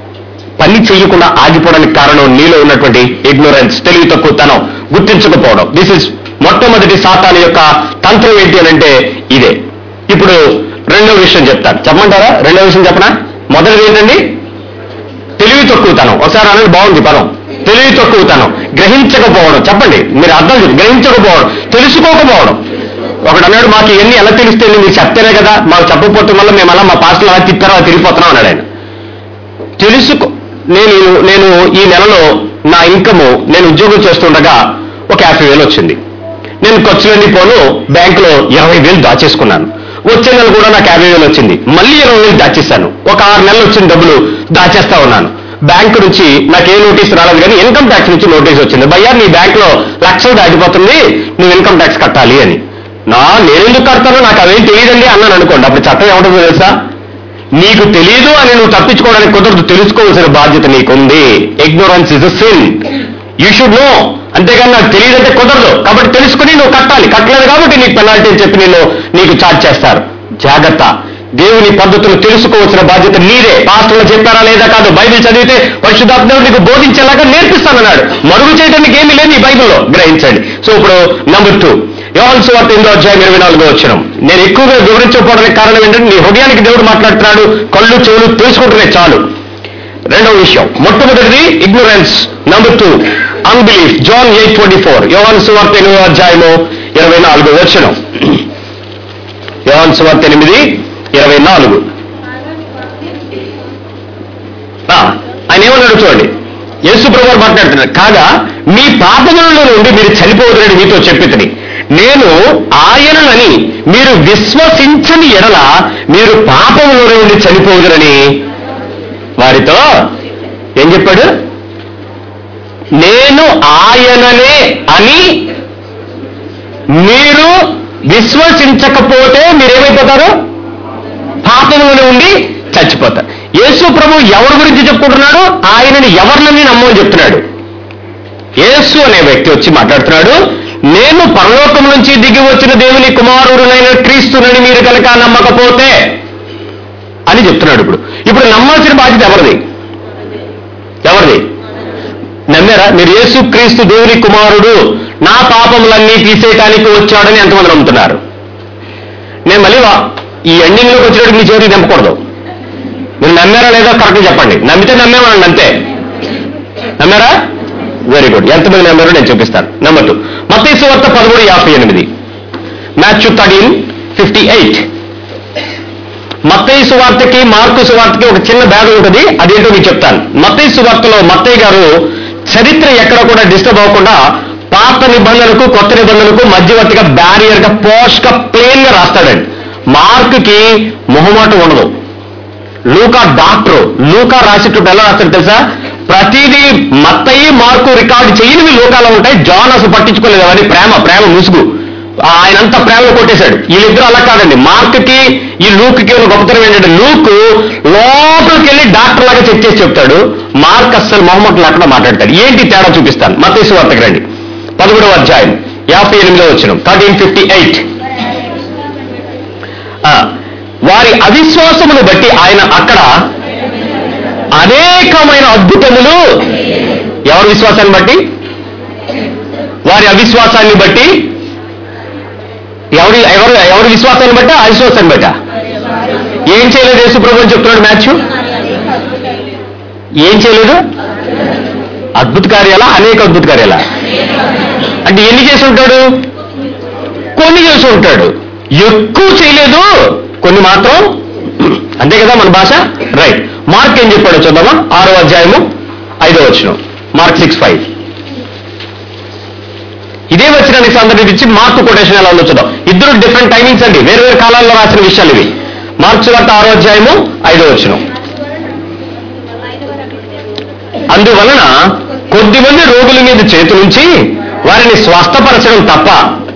పని చేయకుండా ఆగిపోవడానికి కారణం నీలో ఉన్నటువంటి ఇగ్నోరెన్స్ తెలివి తక్కువతనం గుర్తించకపోవడం దిస్ ఇస్ మొట్టమొదటి సాతాను యొక్క తంత్రం ఏంటి అని అంటే ఇదే ఇప్పుడు రెండో విషయం చెప్తాను చెప్పమంటారా రెండో విషయం చెప్పనా మొదటిది ఏంటండి తెలివి తక్కువతనం ఒకసారి అనేది బాగుంది పదం తెలివి తక్కువతనం గ్రహించకపోవడం చెప్పండి మీరు అర్థం చేసుకో- గ్రహించకపోవడం తెలుసుకోకపోవడం ఒకడు అన్నాడు మాకు ఇవన్నీ ఎలా తెలిస్తే మీరు చెప్తేనే కదా మాకు చెప్పకపోవటం వల్ల మేము అలా మా పాస్టర్లు అలా తిప్పారో అలా తిరిగిపోతున్నాం అన్నాడు ఆయన తెలుసుకో నేను నేను ఈ నెలలో నా ఇన్కమ్ నేను ఉద్యోగం చేస్తుండగా ఒక యాభై వేలు వచ్చింది నేను ఖర్చులన్నీ పోను బ్యాంకులో ఇరవై వేలు దాచేసుకున్నాను వచ్చే నెల కూడా నాకు యాభై వేలు వచ్చింది మళ్ళీ ఇరవై వేలు దాచేశాను ఒక ఆరు నెలలు వచ్చిన డబ్బులు దాచేస్తా ఉన్నాను బ్యాంకు నుంచి నాకు ఏ నోటీస్ రాలేదు కానీ ఇన్కమ్ ట్యాక్స్ నుంచి నోటీస్ వచ్చింది భయ్యా నీ బ్యాంకులో లక్షలు దాటిపోతుంది నువ్వు ఇన్కమ్ ట్యాక్స్ కట్టాలి అని నా నేనెందుకు కడతానో నాకు అవేం తెలియదండి అన్నాను అనుకోండి అప్పుడు చట్టం ఏమంటుందో తెలుసా నీకు తెలియదు అని నువ్వు తప్పించుకోవడానికి కుదరదు తెలుసుకోవాల్సిన బాధ్యత నీకుంది ignorance is a sin you should know అంతేగాని నాకు తెలియదంటే కుదరదు కాబట్టి తెలుసుకుని నువ్వు కట్టాలి కట్టలేదు కాబట్టి నీకు పెనాల్టీ అని చెప్పి నేను నీకు ఛార్జ్ చేస్తారు జాగ్రత్త దేవుని పద్ధతులు తెలుసుకోవాల్సిన బాధ్యత నీదే పాస్టర్లు చెప్పారా లేదా కాదు బైబిల్ చదివితే పరిశుద్ధాత్మ నీకు బోధించేలాగా నేర్పిస్తానన్నాడు మరుగు చేయడానికి ఏమీ లేదు ఈ బైబిల్లో గ్రహించండి సో ఇప్పుడు నంబర్ టూ యోహన్ సువార్త ఎనిమిదో అధ్యాయం ఇరవై నాలుగో వచ్చిన నేను ఎక్కువగా వివరించకపోవడానికి కారణం ఏంటంటే నీ హృదయానికి దేవుడు మాట్లాడుతున్నాడు కళ్ళు చెవులు తెలుసుకుంటేనే చాలు రెండవ విషయం మొట్టమొదటిది ignorance number two unbelief John eight twenty four యోహాన్ సువార్త ఎనిమిదో అధ్యాయము ఇరవై నాలుగో వచ్చిన యోహాన్ సువార్త ఎనిమిది ఇరవై నాలుగు ఆ, ఆయన ఏమన్నాడు చూడండి యేసు ప్రభు మాట్లాడుతున్నాడు కాగా మీ పాపములలో నుండి మీరు చనిపోవద్దని మీతో చెప్పితిని నేను ఆయననని మీరు విశ్వసించని ఎడల మీరు పాపములో నుండి చనిపోదురని వారితో ఏం చెప్పాడు నేను ఆయననే అని మీరు విశ్వసించకపోతే మీరేమైపోతారు పాపంలోనే ఉండి చచ్చిపోతారు యేసు ప్రభు ఎవరి గురించి చెప్పుకుంటున్నాడు ఆయనని ఎవరినని నమ్మని చెప్తున్నాడు యేసు అనే వ్యక్తి వచ్చి మాట్లాడుతున్నాడు నేను పరలోకం నుంచి దిగి వచ్చిన దేవుని కుమారుడునైన క్రీస్తునని మీరు కనుక నమ్మకపోతే అని చెప్తున్నాడు ఇప్పుడు ఇప్పుడు నమ్మాల్సిన బాధ్యత ఎవరిది ఎవరిది నమ్మారా మీరు యేసు క్రీస్తు దేవుని కుమారుడు నా పాపములన్నీ తీసేయటానికి వచ్చాడని ఎంతమంది నమ్ముతున్నారు నేను మళ్ళీ వా- ఈ ఎండింగ్లోకి వచ్చినట్టు మీ చివరికి నమ్మకూడదు మీరు నమ్మారా లేదా కరెక్ట్ చెప్పండి నమ్మితే నమ్మేవాడండి అంతే నమ్మారా వెరీ గుడ్ ఎంతమంది నమ్మారో నేను చూపిస్తాను నెంబర్ టూ మత్తయి సువార్త పదమూడు యాభై ఎనిమిది మ్యాథ్యూ థర్టీన్ ఫిఫ్టీ ఎయిట్ మత్తయి సువార్తకి మార్కు సువార్తకి ఒక చిన్న భేదం ఉంటుంది అదేంటో మీకు చెప్తాను మత్తయి సువార్తలో మత్తయ్య గారు చరిత్ర ఎక్కడ కూడా డిస్టర్బ్ అవ్వకుండా పాత నిబంధనలకు కొత్త నిబంధనలకు మధ్యవర్తిగా బ్యారియర్ గా పోష్ గా ప్లేన్ గా రాస్తాడండి మార్కుకి మొహమాటం ఉండదు లూకా డాక్టర్ లూకా రాసేటప్పుడు ఎలా రాస్తాడు తెలుసా ప్రతిదీ మత్తయి మార్కు రికార్డు చేయనివి లూకాలో ఉంటాయి జాన్ అసలు పట్టించుకోలేదు అవన్నీ ప్రేమ ప్రేమ ముసుగు ఆయన అంతా ప్రేమ కొట్టేశాడు వీళ్ళిద్దరు అలా కాదండి మార్క్కి ఈ లూక్కి ఉన్న గొప్పతనం ఏంటంటే లూక్ లోపలికి వెళ్ళి డాక్టర్ లాగా చెక్ చేసి చెప్తాడు మార్క్ అస్సలు మొహమ్మద్ లేకుండా మాట్లాడతాడు ఏంటి తేడా చూపిస్తాను మత్తయి వార్తకు రండి పదమూడవ అధ్యాయం యాభై ఎనిమిదో వచ్చిన థర్టీన్ ఫిఫ్టీ ఎయిట్ వారి అవిశ్వాసమును బట్టి ఆయన అక్కడ అనేకమైన అద్భుతములు ఎవరి విశ్వాసాన్ని బట్టి వారి అవిశ్వాసాన్ని బట్టి ఎవరి ఎవరు ఎవరి విశ్వాసాన్ని బట్టి అవిశ్వాసాన్ని బట్ట ఏం చేయలేదు యేసు ప్రభు అని చెప్తున్నాడు మ్యాథ్యూ ఏం చేయలేదు అద్భుత కార్యాలా అనేక అద్భుత కార్యాలా అంటే ఎన్ని చేసి ఉంటాడు కొన్ని చేసి ఉంటాడు ఎక్కువ చేయలేదు కొన్ని మాత్రం అంతే కదా మన భాష రైట్ మార్క్ ఏం చెప్పాడో చూద్దామా ఆరో అధ్యాయము ఐదో వచ్చిన మార్క్ సిక్స్ ఫైవ్ ఇదే వచ్చినానికి సందర్భించి మార్క్ కొటేషన్ ఎలా ఉందో చూద్దాం ఇద్దరు డిఫరెంట్ టైమింగ్స్ అండి వేరు వేరు కాలాల్లో రాసిన విషయాలు ఇవి మార్క్స్ వార్త ఆరో అధ్యాయము ఐదో వచ్చిన అందువలన కొద్దిమంది రోగుల మీద చేతులుంచి వారిని స్వస్థపరచడం తప్ప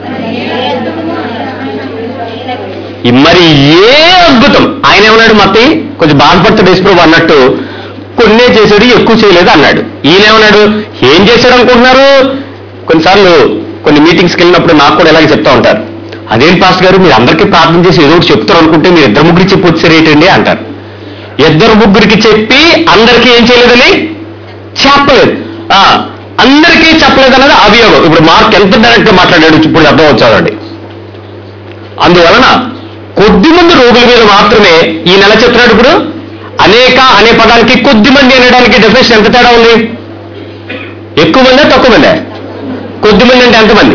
మరి ఏ అద్భుతం ఆయన ఏమన్నాడు మత్తి కొంచెం బాధపడతాడు యేసుప్రభు అన్నట్టు కొన్నే చేశాడు ఎక్కువ చేయలేదు అన్నాడు ఈయన ఏమన్నాడు ఏం చేశాడు అనుకుంటున్నారు కొన్నిసార్లు కొన్ని మీటింగ్స్కి వెళ్ళినప్పుడు నాకు కూడా ఇలాగే చెప్తా ఉంటారు అదేం పాస్ గారు మీరు అందరికీ ప్రార్థన చేసి ఏదో ఒకటి చెప్తారు అనుకుంటే మీరు ఇద్దరు ముగ్గురు చెప్పి వచ్చారు ఏంటండి అంటారు ఇద్దరు ముగ్గురికి చెప్పి అందరికీ ఏం చేయలేదని చెప్పలేదు ఆ, అందరికీ చెప్పలేదు అన్నది అభియోగం ఇప్పుడు మార్క్ ఎంత డైరెక్ట్ గా మాట్లాడాడు ఇప్పుడు అర్థం వచ్చాడండి అందువలన కొద్ది మంది రోగుల మీద మాత్రమే ఈ నెల చెప్తున్నాడు ఇప్పుడు అనేక అనే పదానికి కొద్ది మంది అనడానికి డెఫినేషన్ ఎంత తేడా ఉంది ఎక్కువ మందే తక్కువ మందే కొద్ది మంది అంటే ఎంతమంది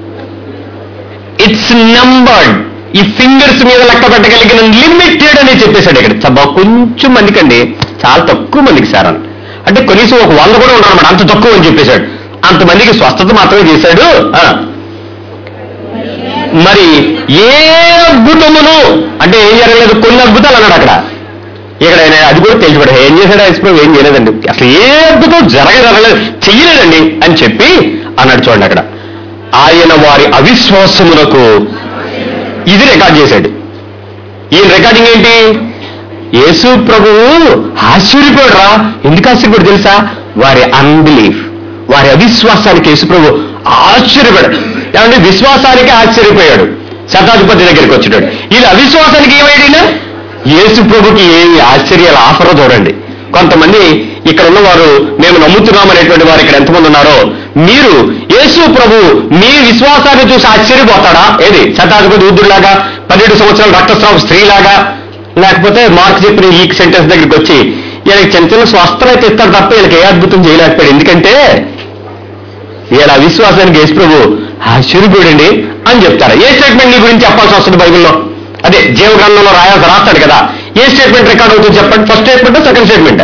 ఇట్స్ నంబర్డ్ ఈ ఫింగర్స్ మీద లెక్క పెట్టగలిగిన లిమిటెడ్ అని చెప్పేశాడు ఇక్కడ చబ్బా కొంచెం మందికండి చాలా తక్కువ మందికి సార్ అని అంటే కనీసం ఒక వంద కూడా ఉండరు అంత తక్కువ అని చెప్పేశాడు అంతమందికి స్వస్థత మాత్రమే చేశాడు ఆ. మరి ఏ అద్భుతమును అంటే ఏం జరగలేదు కొన్ని అద్భుతాలు అన్నాడు అక్కడ ఇక్కడ ఆయన అది కూడా తెలిసిపడ ఏం చేశాడు ఐస్ప్రభు ఏం చేయలేదండి అసలు ఏ అద్భుతం జరగజరగలేదు చెయ్యలేదండి అని చెప్పి అన్నాడు చూడండి అక్కడ ఆయన వారి అవిశ్వాసములకు ఇది రికార్డ్ చేశాడు ఈ రికార్డింగ్ ఏంటి యేసు ప్రభువు ఆశ్చర్యపోడరా ఎందుకు ఆశ్చర్యపోడు తెలుసా వారి అన్బిలీఫ్ వారి అవిశ్వాసానికి యేసు ప్రభు ఆశ్చర్యపడాడు ఏమంటే విశ్వాసానికి ఆశ్చర్యపోయాడు శతాధిపతి దగ్గరికి వచ్చాడు ఇది అవిశ్వాసానికి ఏమైనా యేసు ప్రభుకి ఏమి ఆశ్చర్యాల ఆఫరో చూడండి కొంతమంది ఇక్కడ ఉన్నవారు మేము నమ్ముతున్నాం అనేటువంటి వారు ఇక్కడ ఎంతమంది ఉన్నారో మీరు యేసు ప్రభు మీ విశ్వాసాన్ని చూసి ఆశ్చర్యపోతాడా ఏది శతాధిపతి వృద్ధుడిలాగా పన్నెండు సంవత్సరాల రక్తస్రావ స్త్రీలాగా లేకపోతే మార్క్ చెప్పిన ఈ సెంటెన్స్ దగ్గరికి వచ్చి వీళ్ళకి చిన్న చిన్న స్వస్థలు అయితే ఇస్తారు తప్ప వీళ్ళకి ఏ అద్భుతం చేయలేకపోయాడు ఎందుకంటే వీళ్ళ విశ్వాసానికి యేసు ప్రభు ఆశ్చర్యపోడండి అని చెప్తారు ఏ స్టేట్మెంట్ నీ గురించి చెప్పాల్సి వస్తుంది బైబిల్లో అదే జీవ గ్రంథంలో రాయాల్సి రాస్తాడు కదా ఏ స్టేట్మెంట్ రికార్డ్ అవుతుంది చెప్పండి first statement second statement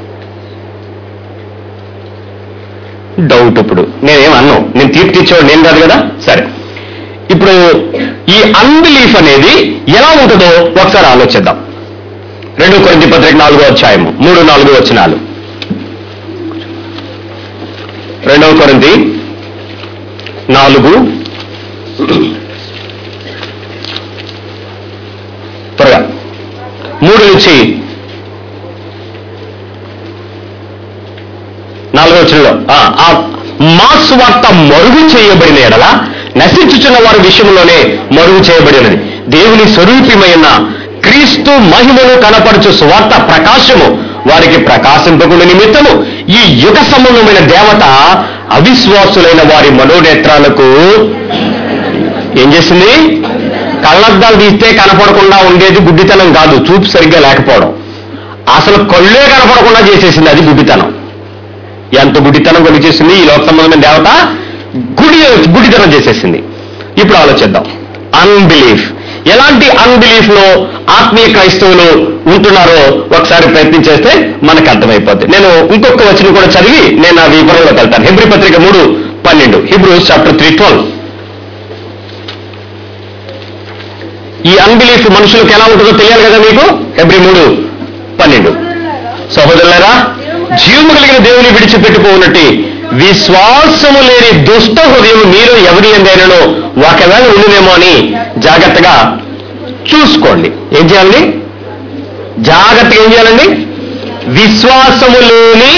doubt ఇప్పుడు నేనేం అన్నాను నేను తీర్పు తెచ్చేవాడు నేను కాదు కదా సరే ఇప్పుడు ఈ అన్బిలీఫ్ అనేది ఎలా ఉంటుందో ఒకసారి ఆలోచిద్దాం రెండు కొరింథీ పత్రిక నాలుగో అధ్యాయము మూడు నాలుగు వచనాలు రెండవ కొరింథీ నాలుగు త్వరగా మూడు నుంచి నాలుగో వచనంలో ఆ, ఆ మా స్వార్థ మరుగు చేయబడిన ఎడల నశించుచున్న వారి విషయంలోనే మరుగు చేయబడినది దేవుని స్వరూపమైన క్రీస్తు మహిమను కనపరచు స్వార్థ ప్రకాశము వారికి ప్రకాశింపకుండా నిమిత్తము ఈ యుగ సంబంధమైన దేవత అవిశ్వాసులైన వారి మనోనేత్రాలకు ఏం చేసింది కళ్ళద్దాలు తీస్తే కనపడకుండా ఉండేది గుడ్డితనం కాదు చూపు సరిగ్గా లేకపోవడం అసలు కళ్ళే కనపడకుండా చేసేసింది అది గుడ్డితనం ఎంత గుడ్డితనం కొని చేసింది ఈ లోక సంబంధమైన దేవత గుడి గుడితనం చేసేసింది ఇప్పుడు ఆలోచిద్దాం అన్బిలీఫ్ ఎలాంటి అన్బిలీఫ్ లో ఆత్మీయ క్రైస్తవులు ఉంటున్నారో ఒకసారి ప్రయత్నం చేస్తే మనకు అర్థమైపోద్ది నేను ఇంకొక వచనం కూడా చదివి నేను ఆ వివరంలోకి వెళ్తాను హిబ్రి పత్రిక మూడు పన్నెండు హిబ్రూస్ చాప్టర్ త్రీ ట్వెల్వ్ ఈ అన్బిలీఫ్ మనుషులకు ఎలా ఉంటుందో తెలియాలి కదా మీకు హెబ్రి మూడు పన్నెండు సహోదరులారా జీవము కలిగిన దేవుని విడిచిపెట్టుకోనట్టి విశ్వాసము లేని దుష్ట హృదయం మీరు ఎవరి ఎందైనను ఒకవేళ ఉండునేమో అని జాగ్రత్తగా చూసుకోండి ఏం చేయాలండి జాగ్రత్తగా ఏం చేయాలండి విశ్వాసము లేని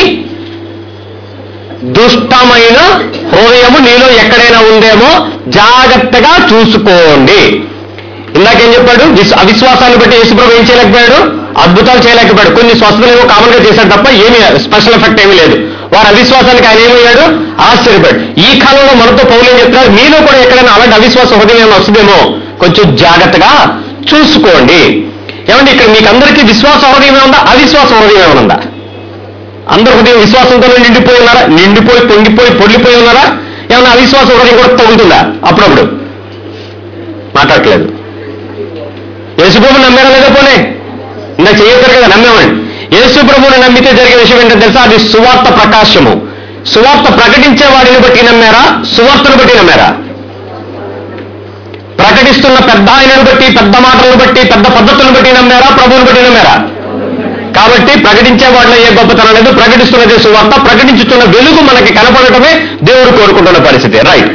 దుష్టమైన హృదయము నీలో ఎక్కడైనా ఉందేమో జాగ్రత్తగా చూసుకోండి ఇందాకేం చెప్పాడు విశ్- అవిశ్వాసాన్ని బట్టి యేసుప్రభు ఏం చేయలేకపోయాడు అద్భుతాలు చేయలేకపోయాడు కొన్ని స్వస్థతలు ఏమో కామన్ గా చేశాడు తప్ప ఏమీ స్పెషల్ ఎఫెక్ట్ ఏమీ లేదు వారి అవిశ్వాసానికి ఆయన ఏమయ్యాడు ఆశ్చర్యపోయాడు ఈ కాలంలో మనతో పౌలు ఏం చెప్తున్నారు మీలో కూడా ఎక్కడైనా అలాంటి అవిశ్వాస హృదయం ఏమైనా వస్తుందేమో కొంచెం జాగ్రత్తగా చూసుకోండి ఏమంటే ఇక్కడ మీకు అందరికీ విశ్వాస హృదయం ఏమైనా ఉందా అవిశ్వాస హృదయం ఏమైనా ఉందా అందరు హృదయం విశ్వాసంతో నిండిపోయి ఉన్నారా నిండిపోయి పొంగిపోయి పొల్లిపోయి ఉన్నారా ఏమైనా అవిశ్వాస హృదయం కూడా తగులుతుందా అప్పుడప్పుడు మాట్లాడట్లేదు యేసుప్రభు నమ్మారా లేదా పోనీ ఇందాక చేయొచ్చారు కదా నమ్మేవాడిని యేసుప్రభుని నమ్మితే జరిగే విషయం ఏంటో తెలుసా అది సువార్త ప్రకాశము సువార్త ప్రకటించే వాడిని బట్టి నమ్మారా సువార్తను బట్టి నమ్మారా ప్రకటిస్తున్న పెద్ద ఆయనను బట్టి పెద్ద మాటలను బట్టి పెద్ద పద్ధతులను బట్టి నమ్మారా ప్రభువుని బట్టి నమ్మారా కాబట్టి ప్రకటించే వాడిలో ఏ గొప్పతనం లేదు ప్రకటిస్తున్నదే సువార్త ప్రకటించుతున్న వెలుగు మనకి కనపడటమే దేవుడు కోరుకుంటున్న పరిస్థితి రైట్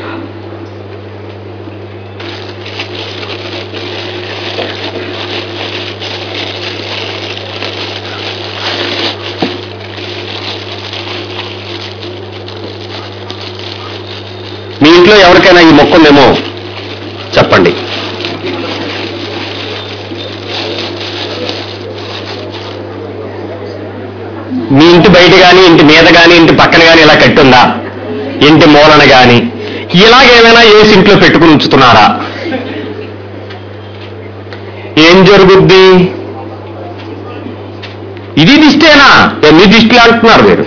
మీ ఇంట్లో ఎవరికైనా ఈ మొక్క ఉందేమో చెప్పండి మీ ఇంటి బయట కానీ ఇంటి మీద కానీ ఇంటి పక్కన కానీ ఇలా కట్టుందా ఇంటి మూలన కానీ ఇలాగేమైనా ఏసి ఇంట్లో పెట్టుకుని ఉంచుతున్నారా ఏం జరుగుద్ది ఇది దిష్టేనా ఏ, మీ దిష్టి అంటున్నారు మీరు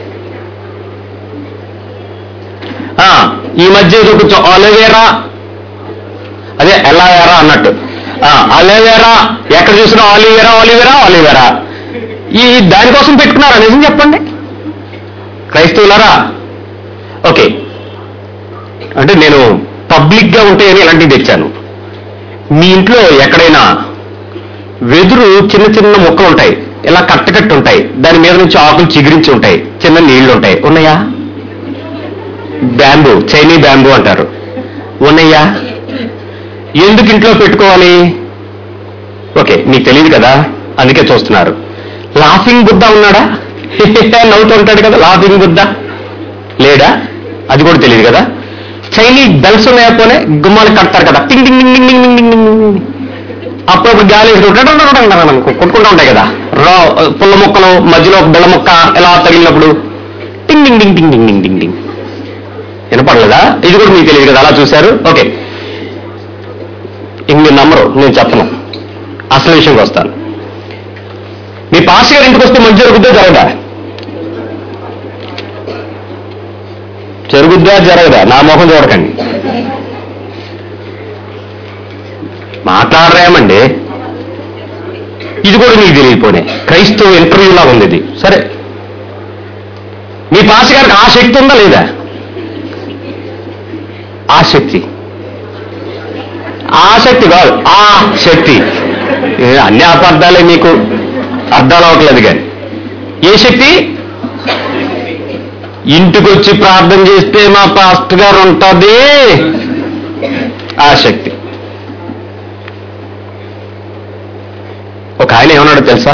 ఆ, ఈ మధ్య ఏదో కొంచెం అలోవేరా అదే ఎలావేరా అన్నట్టు ఆ, అలోవేరా ఎక్కడ చూసినా ఆలివేరా ఆలివేరా ఆలివేరా ఈ దానికోసం పెట్టుకున్నారా నిజం చెప్పండి క్రైస్తవులారా ఓకే అంటే నేను పబ్లిక్ గా ఉంటాయని ఇలాంటివి తెచ్చాను మీ ఇంట్లో ఎక్కడైనా వెదురు చిన్న చిన్న మొక్కలు ఉంటాయి ఇలా కట్టకట్టు ఉంటాయి దాని మీద నుంచి ఆకులు చిగురించి ఉంటాయి చిన్న నీళ్లు ఉంటాయి ఉన్నాయా బ్యాంబూ చైనీ బ్యాంబూ అంటారు ఉన్నాయా ఎందుకు ఇంట్లో పెట్టుకోవాలి ఓకే మీకు తెలియదు కదా అందుకే చూస్తున్నారు లాఫింగ్ బుద్ధ ఉన్నాడా నవ్వుతూ ఉంటాడు కదా లాఫింగ్ బుద్ధ లేడా అది కూడా తెలియదు కదా చైనీ బెల్స్ ఉన్నాయా పోనే గుమ్మాలు కడతారు కదా టింగ్ టింగ్ టింగ్ టింగ్ టింగ్ టింగ్ టింగ్ టింగ్. అప్పుడప్పుడు గాలి కొట్టుకుంటూ ఉంటాయి కదా రా పుల్ల మొక్కలు మధ్యలో ఒక బెల్ల మొక్క ఎలా తగిలినప్పుడు టింగ్ టింగ్ టింగ్ టింగ్ టింగ్ టింగ్ టింగ్ టింగ్ వినపడలేదా ఇది కూడా మీకు తెలియదు కదా అలా చూశారు ఓకే ఇంక మీరు నమ్మరు నేను చెప్పను అసలు విషయంకి వస్తాను మీ పాస్ గారి ఇంటికి వస్తే మంచి జరుగుద్దా జరగదా జరుగుద్దా జరగదా నా మొహం చూడకండి మాట్లాడరేమండి ఇది కూడా మీకు తెలియపోనే క్రైస్తవ ఇంటర్వ్యూలా ఉంది ఇది సరే మీ పాస్ గారికి ఆ శక్తి ఉందా లేదా ఆ శక్తి ఆ శక్తి కాదు ఆ శక్తి ఏ, అన్ని అపార్థాలే మీకు అర్థాలు అవ్వట్లేదు కానీ ఏ శక్తి ఇంటికి వచ్చి ప్రార్థన చేస్తే మా పాస్టర్ గారు ఉంటుంది ఆ శక్తి ఒక ఆయన ఏమన్నాడో తెలుసా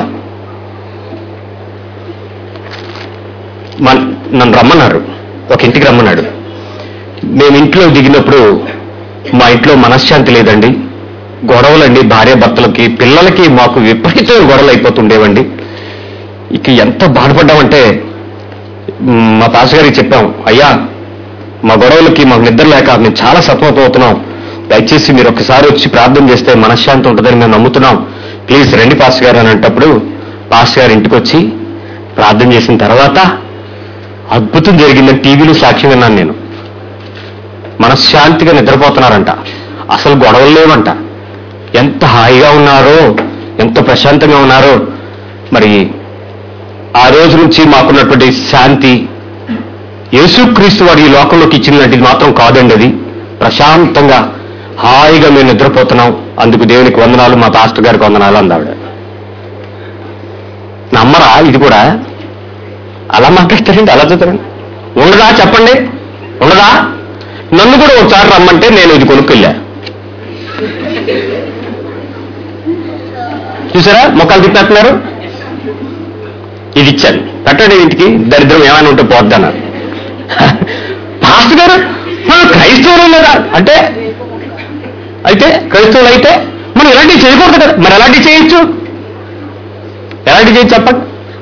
మన నన్ను రమ్మన్నారు ఒక ఇంటికి రమ్మన్నాడు మేము ఇంట్లో దిగినప్పుడు మా ఇంట్లో మనశ్శాంతి లేదండి గొడవలండి భార్య భర్తలకి పిల్లలకి మాకు విపరీతమైన గొడవలు అయిపోతుండేవండి ఇక ఎంత బాధపడ్డామంటే మ్, మా పాస్ గారికి చెప్పాం అయ్యా మా గొడవలకి మాకు నిద్ర లేక మేము చాలా సతమతమవుతున్నాం దయచేసి మీరు ఒకసారి వచ్చి ప్రార్థన చేస్తే మనశ్శాంతి ఉంటుందని మేము నమ్ముతున్నాం ప్లీజ్ రండి పాస్ గారు అని అంటప్పుడు పాస్ గారు ఇంటికి వచ్చి ప్రార్థన చేసిన తర్వాత అద్భుతం జరిగిందని టీవీలో సాక్ష్యం విన్నాను నేను మనశ్శాంతిగా నిద్రపోతున్నారంట అసలు గొడవలు లేవంట ఎంత హాయిగా ఉన్నారో ఎంత ప్రశాంతంగా ఉన్నారో మరి ఆ రోజు నుంచి మాకున్నటువంటి శాంతి యేసుక్రీస్తు వారు ఈ లోకంలోకి ఇచ్చినది మాత్రం కాదండి అది ప్రశాంతంగా హాయిగా మేము నిద్రపోతున్నాం అందుకు దేవునికి వందనాలు మా పాస్టర్ గారికి వందనాలు అందావిడ నమ్మరా ఇది కూడా అలా మాట్లాడతారండి అలా చూస్తారండి ఉండదా చెప్పండి ఉండదా నన్ను కూడా ఒకసారి రమ్మంటే నేను ఇది కొనుక్కెళ్ళా చూసారా మొక్కలు తిప్పేస్తున్నారు ఇది ఇచ్చాను పెట్టండి ఇంటికి దరిద్రం ఏమైనా ఉంటే పోద్దన్న పాస్టర్ గారు మనం క్రైస్తవులు లేదా అంటే అయితే క్రైస్తవులు అయితే మనం ఇలాంటివి చేయకూడదు కదా మరి ఎలాంటివి చేయొచ్చు ఎలాంటివి చేయొచ్చు చెప్పండి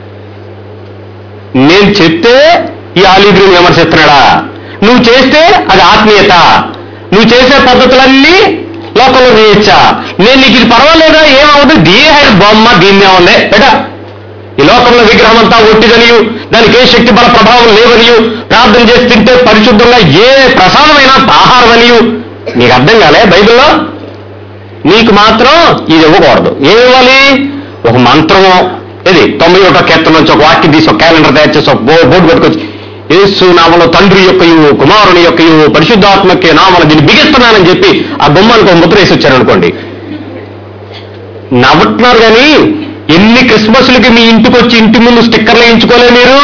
నేను చెప్తే ఈ ఆలీగ్రీని విమర్శిస్తున్నాడా నువ్వు చేస్తే అది ఆత్మీయత నువ్వు చేసే పద్ధతులన్నీ లోకంలో చేయొచ్చా నేను నీకు ఇది పర్వాలేదా ఏమవుతుంది దీని బొమ్మ దీన్నే ఉంది ఎట ఈ లోకంలో విగ్రహం అంతా ఒట్టిదనియు దానికి ఏ శక్తి బల ప్రభావం లేవనియు ప్రార్థన చేసి తింటే పరిశుద్ధంగా ఏ ప్రసాదమైన ఆహారం అనియు నీకు అర్థం కాలే బైబిల్లో నీకు మాత్రం ఇది ఇవ్వకూడదు ఏమి ఇవ్వాలి ఒక మంత్రము ఇది తొంభై ఒకటో కీర్తన నుంచి ఒక వాక్యం తీసి ఒక క్యాలెండర్ తయారు చేసి ఒక బో- బోర్డు పట్టుకొచ్చి యేసు నామలో తండ్రి యొక్క ఇవ్వు కుమారుని యొక్క ఇవ్వు పరిశుద్ధాత్మక నామలు దీన్ని బిగిస్తున్నానని చెప్పి ఆ బొమ్మలకు ఒక ముద్ర వేసి వచ్చారనుకోండి నవ్వుతున్నారు కానీ ఎన్ని క్రిస్మస్లకి మీ ఇంటికి వచ్చి ఇంటి ముందు స్టిక్కర్లు వేయించుకోలే మీరు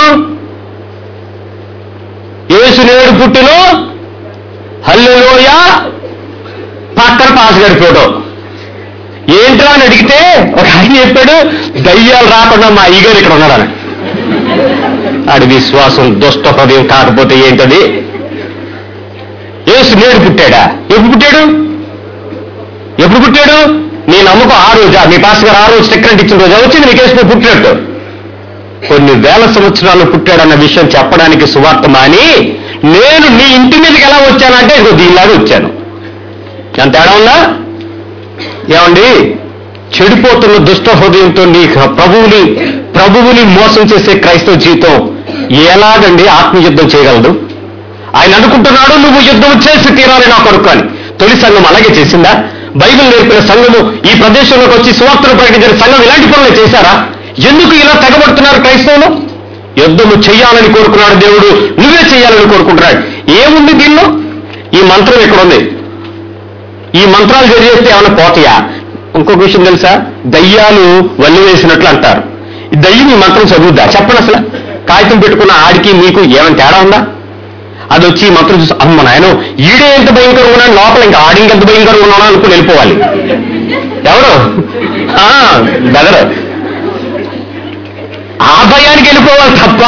యేసు నేడు పుట్టిను హల్లులోయ పక్కన పాస్గారి ఫోటో ఏంట్రా అని అడిగితే ఒక ఆయన చెప్పాడు దయ్యాలు రాకుండా మా అయ్యగారు ఇక్కడ ఉన్నాడని ఆడి విశ్వాసం దుష్ట హృదయం కాకపోతే ఏంటది యేసు నేడు పుట్టాడా ఎప్పుడు పుట్టాడు ఎప్పుడు పుట్టాడు నీ నమ్మకం ఆ రోజా మీ పాస్ గారు ఆ రోజు స్టిక్కర్ ఇచ్చిన రోజా వచ్చింది నీకు వేసుకుని పుట్టినట్టు కొన్ని వేల సంవత్సరాలు పుట్టాడన్న విషయం చెప్పడానికి సువార్త మాని నేను నీ ఇంటి మీదకి ఎలా వచ్చానంటే ఇదిగో దీనిలాగా వచ్చాను ఎంత తేడా ఉందా ఏమండి చెడిపోతున్న దుష్ట హృదయంతో నీ ప్రభువుని ప్రభువుని మోసం చేసే క్రైస్తవ జీవితం ఎలాగండి ఆత్మయుద్ధం చేయగలదు ఆయన అనుకుంటున్నాడు నువ్వు యుద్ధం చేసి తీరాలి నా కొడుకు అని తొలి సంఘం అలాగే చేసిందా బైబిల్ నేర్పిన సంఘము ఈ ప్రదేశంలోకి వచ్చి సువార్తను ప్రకటించిన సంఘం ఇలాంటి పనులు చేశారా ఎందుకు ఇలా తెగబడుతున్నారు క్రైస్తవులు యుద్ధము చెయ్యాలని కోరుకున్నాడు దేవుడు నువ్వే చేయాలని కోరుకుంటున్నాడు ఏముంది దీనిలో ఈ మంత్రం ఇక్కడ ఉంది ఈ మంత్రాలు చదివేస్తే ఏమైనా పోతాయా ఇంకొక విషయం తెలుసా దయ్యాలు వల్లి వేసినట్లు అంటారు ఈ దయ్యం ఈ మంత్రం చదువుద్దా చెప్పండి అసలు కాగితం పెట్టుకున్న ఆడికి మీకు ఏమైనా తేడా ఉందా అది వచ్చి ఈ మంత్రం చూసి అమ్మ నాయన ఈడే ఎంత భయంకరంగా ఉన్నాడు లోపల ఇంకా ఆడి ఎంత భయంకరంగా ఉన్నాడు అనుకుని వెళ్ళిపోవాలి ఎవరు ఆ, బెదరు ఆ భయానికి వెళ్ళిపోవాలి తప్ప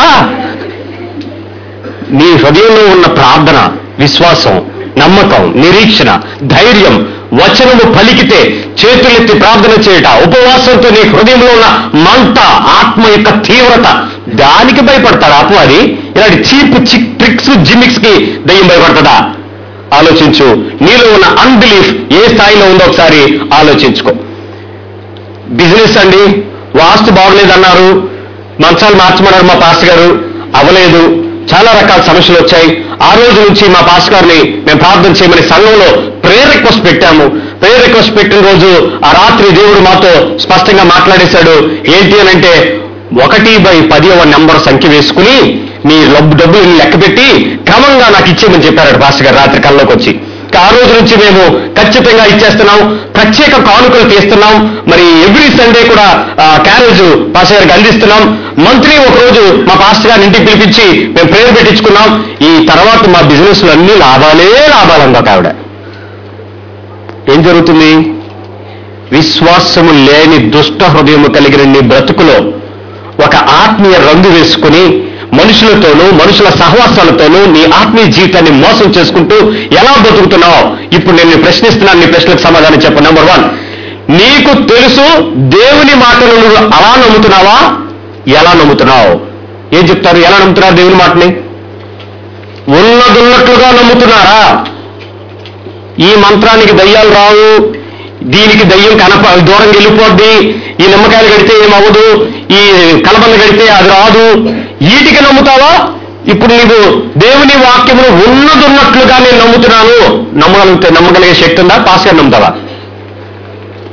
నీ హృదయంలో ఉన్న ప్రార్థన విశ్వాసం నమ్మకం నిరీక్షణ ధైర్యం వచనము పలికితే చేతులెత్తి ప్రార్థన చేయట ఉపవాసంతో నీ హృదయంలో ఉన్న మంట ఆత్మ యొక్క తీవ్రత దానికి భయపడతాడు అపవాది ఇలాంటి చీప్ చిక్ ట్రిక్స్ జిమిక్స్ కి దయ్యం భయపడుతుందా ఆలోచించు నీలో ఉన్న అన్బిలీఫ్ ఏ స్థాయిలో ఉందో ఒకసారి ఆలోచించుకో బిజినెస్ అండి వాస్తు బాగలేదన్నారు మంచాలు మార్చమన్నారు మా పాస్టర్ గారు అవ్వలేదు చాలా రకాల సమస్యలు వచ్చాయి ఆ రోజు నుంచి మా పాస్టర్ గారిని మేము ప్రార్థన చేయమని సంఘంలో ప్రేయర్ రిక్వెస్ట్ పెట్టాము ప్రేయర్ రిక్వెస్ట్ పెట్టిన రోజు ఆ రాత్రి దేవుడు మాతో స్పష్టంగా మాట్లాడేశాడు ఏంటి అని అంటే ఒకటి బై పదివ నెంబర్ సంఖ్య వేసుకుని మీ డబ్బు డబ్బులు లెక్క పెట్టి క్రమంగా నాకు ఇచ్చేయమని చెప్పారు పాస్టర్ గారు రాత్రి కల్లోకి వచ్చి ఇక ఆ రోజు నుంచి మేము ఖచ్చితంగా ఇచ్చేస్తున్నాం ప్రత్యేక కానుకలు తీస్తున్నాం మరి ఎవ్రీ సండే కూడా క్యారేజ్ పాస్టర్ గారికి అందిస్తున్నాం మంత్లీ ఒక రోజు మా పాస్టర్ గారిని ఇంటికి పిలిపించి మేము ప్రేయర్ పెట్టించుకున్నాం ఈ తర్వాత మా బిజినెస్ అన్ని లాభాలే లాభాలంది ఒక ఆవిడ ఏం జరుగుతుంది విశ్వాసము లేని దుష్ట హృదయము కలిగిన నీ బ్రతుకులో ఒక ఆత్మీయ రంగు వేసుకుని మనుషులతోనూ మనుషుల సహవాసాలతోనూ నీ ఆత్మీయ జీవితాన్ని మోసం చేసుకుంటూ ఎలా బతుకుతున్నావు ఇప్పుడు నేను ప్రశ్నిస్తున్నాను నీ ప్రశ్నలకు సమాధానం చెప్పు నెంబర్ వన్ నీకు తెలుసు దేవుని మాటలు నువ్వు అలా నమ్ముతున్నావా ఎలా నమ్ముతున్నావు ఏం చెప్తారు ఎలా నమ్ముతున్నారు దేవుని మాటని ఉన్నదున్నట్లుగా నమ్ముతున్నారా ఈ మంత్రానికి దయ్యాలు రావు దీనికి దయ్యం కనప దూరంగా వెళ్ళిపోద్ది ఈ నిమ్మకాయలు కడితే ఏమవ్వదు ఈ కలపలు కడితే అది రాదు వీటికి నమ్ముతావా ఇప్పుడు నీవు దేవుని వాక్యమును ఉన్నదున్నట్లుగా నేను నమ్ముతున్నాను నమ్మగలిగితే నమ్మగలిగే శక్తి ఉందా పాస్ గారు నమ్ముతావా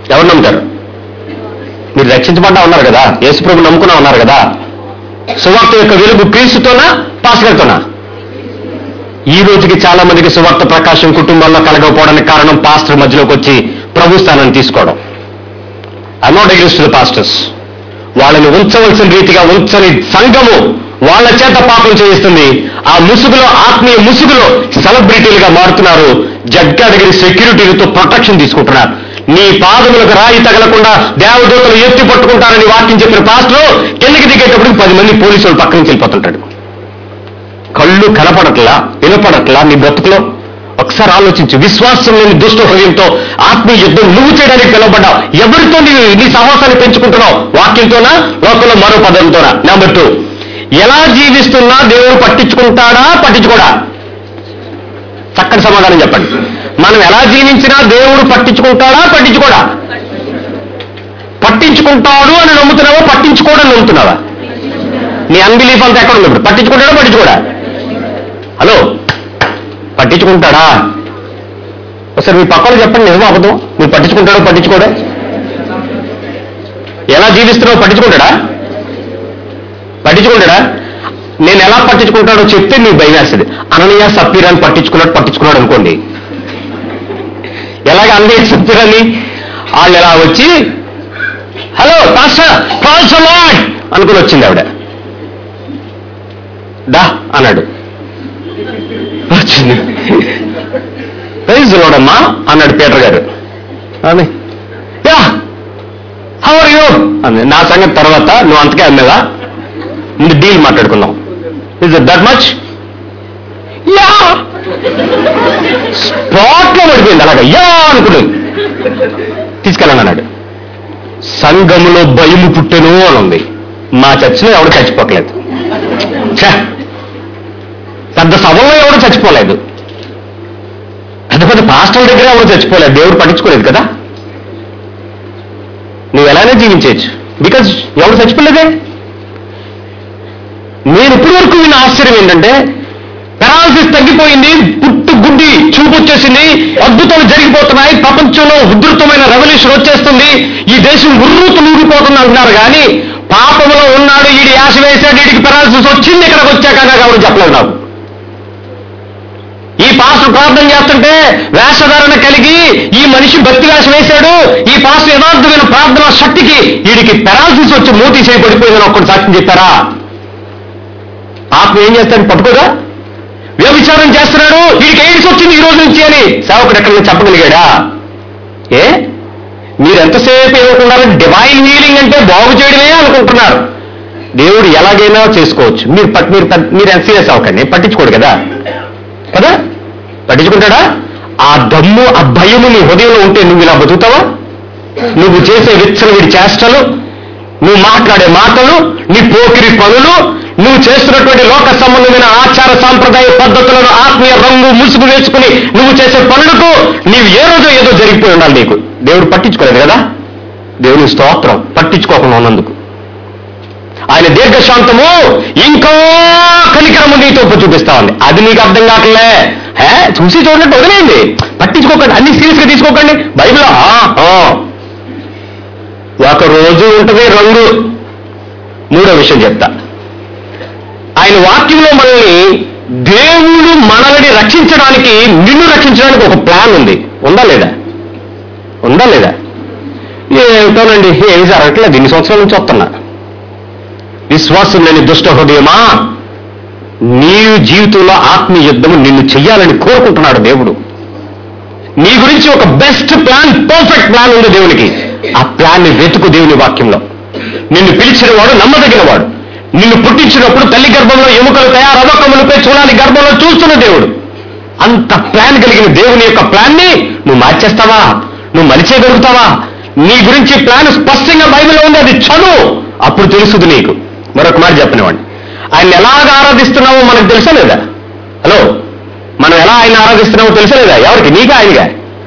ఎవరు నమ్ముతారు మీరు రక్షించబడ్డా ఉన్నారు కదా యేసుప్రభు నమ్ముకున్నా ఉన్నారు కదా సువార్త యొక్క వెలుగు క్రీస్తుతోనా పాస్టర్తోనా ఈ రోజుకి చాలా మందికి సువార్త ప్రకాశం కుటుంబంలో కలగకపోవడానికి కారణం పాస్టర్ మధ్యలోకి వచ్చి ప్రభు స్థానాన్ని తీసుకోవడం I not agrees the pastors వాళ్ళని ఉంచవలసిన రీతిగా ఉంచని సంఘము వాళ్ళ చేత పాపం చేయిస్తుంది ఆ ముసుగులో ఆత్మీయ ముసుగులో సెలబ్రిటీలుగా మారుతున్నారు జగ్గాదగిరి సెక్యూరిటీలతో ప్రొటెక్షన్ తీసుకుంటున్నారు నీ పాదములకు రాయి తగలకుండా దేవదూతలు ఎత్తి పట్టుకుంటారని వాక్యం చెప్పిన పాస్టర్ కిందకి దిగేటప్పుడు పది మంది పోలీసులు పక్క నుంచి వెళ్ళిపోతుంటాడు కళ్ళు కనపడట్లా వినపడట్లా నీ బ్రతుకులో ఒకసారి ఆలోచించు విశ్వాసం లేని దుష్ట హృదయంతో ఆత్మీయ యుద్ధం నువ్వు చేయడానికి పిలువబడ్డావు ఎవరితో నీ నీ సహవాసాన్ని పెంచుకుంటున్నావు వాక్యంతోనా లోకంలో మరో పదంతోనా నెంబర్ టూ ఎలా జీవిస్తున్నా దేవుడు పట్టించుకుంటాడా పట్టించుకోడా చక్కటి సమాధానం చెప్పండి మనం ఎలా జీవించినా దేవుడు పట్టించుకుంటాడా పట్టించుకోడా పట్టించుకుంటాడు అని నమ్ముతున్నావా పట్టించుకోడని నమ్ముతున్నావా నీ అన్బిలీఫ్ అంతా ఎక్కడ ఉంది ఇప్పుడు పట్టించుకుంటాడా పట్టించుకోడా హలో పట్టించుకుంటాడా ఒకసారి మీ పక్కన చెప్పండి నిజమా అబద్ధం నువ్వు పట్టించుకుంటాడో పట్టించుకోడా ఎలా జీవిస్తున్నావు పట్టించుకుంటాడా పట్టించుకుంటాడా నేను ఎలా పట్టించుకుంటాడో చెప్తే నీ భయం వేస్తుంది అననీయ సప్పీరాన్ని పట్టించుకున్నాడు పట్టించుకున్నాడు అనుకోండి ఎలాగ అననీయ సప్పీరాన్ని వాళ్ళు ఎలా వచ్చి హలో పాస్టర్ కాల్స్ లాడ్ అనుకుని వచ్చింది ఆవిడ దా అన్నాడు వచ్చింది ప్రైజ్ లోడమ్మా అన్నాడు పీటర్ గారు అని యా హౌ ఆర్ యూ అంది నా సంగతి తర్వాత నువ్వు అంతకే అమ్మేవా ముందు డీల్ మాట్లాడుకుందాం ఇస్ ఇట్ దట్ మచ్ యా స్పాట్ లో పడిపోయింది అలాగా యా అనుకున్నాను తీసుకెళ్ళండి అన్నాడు సంఘములో భయము పుట్టెను అని ఉంది మా చర్చిలో ఎవడు చచ్చిపోకలేదు ఛే! పెద్ద సభలో ఎవడు చచ్చిపోలేదు పెద్ద పెద్ద పాస్టర్ల దగ్గర ఎవరు చచ్చిపోలేదు దేవుడు పట్టించుకోలేదు కదా నువ్వు ఎలానే జీవించవచ్చు బికాజ్ ఎవడు చచ్చిపోలేదే నేను ఇప్పటి వరకు విన్న ఆశ్చర్యం ఏంటంటే పెరాలసిస్ తగ్గిపోయింది పుట్టు గుడ్డి చూపు వచ్చేసింది అద్భుతాలు జరిగిపోతున్నాయి ప్రపంచంలో ఉధృతమైన రెవల్యూషన్ వచ్చేస్తుంది ఈ దేశం ఉర్రూతు లూగిపోతుంది అంటున్నారు కానీ పాపంలో ఉన్నాడు ఈడి యాస వేసాడు వీడికి పెరాలసిస్ వచ్చింది ఇక్కడికి వచ్చాక నాకు ఎవరు చెప్పలేదు నాకు ఈ పాస్టర్ ప్రార్థన చేస్తుంటే వేషధారణ కలిగి ఈ మనిషి భక్తి వేషం వేశాడు ఈ పాస్టర్ యథార్థమైన ప్రార్థన శక్తికి వీడికి పెరాలసిస్ వచ్చి మోటీ చేయి పడిపోయిందని ఒక్కటి సాక్ష్యం చెప్పారా ఆత్మ ఏం చేస్తాడు పట్టుకోదా వ్యభిచారం చేస్తున్నాడు వీడికి ఎయిడ్స్ వచ్చింది ఈ రోజు నుంచి అని సేవకుడు ఎక్కడ చెప్పగలిగాడా ఏ మీరు ఎంతసేపు ఏమనుకున్నారు డివైన్ హీలింగ్ అంటే బాగు చేయడమే అనుకుంటున్నారు దేవుడు ఎలాగైనా చేసుకోవచ్చు మీరు పట్- మీరు పట్- మీరు ఎంత సీరియస్ అవ్వకండి పట్టించుకోడు కదా కదా పట్టించుకుంటాడా ఆ దమ్ము ఆ భయము నీ హృదయంలో ఉంటే నువ్వు ఇలా బతుకుతావా నువ్వు చేసే విచ్చలవిడి చేష్టలు నువ్వు మాట్లాడే మాటలు నీ పోకిరి పనులు నువ్వు చేస్తున్నటువంటి లోక సంబంధమైన ఆచార సాంప్రదాయ పద్ధతులను ఆత్మీయ రంగు ముసుగు వేసుకుని నువ్వు చేసే పనులకు నీవు ఏ రోజు ఏదో జరిగిపోయి ఉండాలి నీకు దేవుడు పట్టించుకోలేదు కదా దేవుని స్తోత్రం పట్టించుకోకుండా ఉన్నందుకు ఆయన దీర్ఘశాంతము ఇంకా కనికరము నీతో చూపిస్తా ఉంది అది నీకు అర్థం కాకలే హే చూసి చూడనట్టు వదిలేయండి పట్టించుకోకండి అన్ని సీరియస్ గా తీసుకోకండి బైబిల్ ఆ, ఆ. ఒక రోజు ఉంటుంది రంగు మూడో విషయం చెప్తా ఆయన వాక్యంలో మనల్ని దేవుడు మనల్ని రక్షించడానికి నిన్ను రక్షించడానికి ఒక ప్లాన్ ఉంది ఉందా లేదా ఉందా లేదా ఏమిటోనండి ఏమి జరగట్లేదు ఇన్ని సంవత్సరాల నుంచి వస్తున్నా విశ్వాసం లేని దుష్ట హృదయమా నీ జీవితంలో ఆత్మీయ యుద్ధము నిన్ను చెయ్యాలని కోరుకుంటున్నాడు దేవుడు నీ గురించి ఒక బెస్ట్ ప్లాన్ పర్ఫెక్ట్ ప్లాన్ ఉంది దేవునికి ఆ ప్లాన్ ని వెతుకు దేవుని వాక్యంలో నిన్ను పిలిచిన వాడు నమ్మదగిన వాడు నిన్ను పుట్టించినప్పుడు తల్లి గర్భంలో ఎముకలు తయారవకములపై చూడాలి గర్భంలో చూస్తున్న దేవుడు అంత ప్లాన్ కలిగిన దేవుని యొక్క ప్లాన్ ని నువ్వు మార్చేస్తావా నువ్వు మలిచేయగలుగుతావా నీ గురించి ప్లాన్ స్పష్టంగా బైబిల్లో ఉంది అది చదువు అప్పుడు తెలుస్తుంది నీకు మరొక మాట చెప్పనివ్వండి ఆయన ఎలాగ ఆరాధిస్తున్నావో మనకు తెలుసా లేదా హలో మనం ఎలా ఆయన ఆరాధిస్తున్నామో తెలుసా లేదా ఎవరికి నీకా ఆయనగా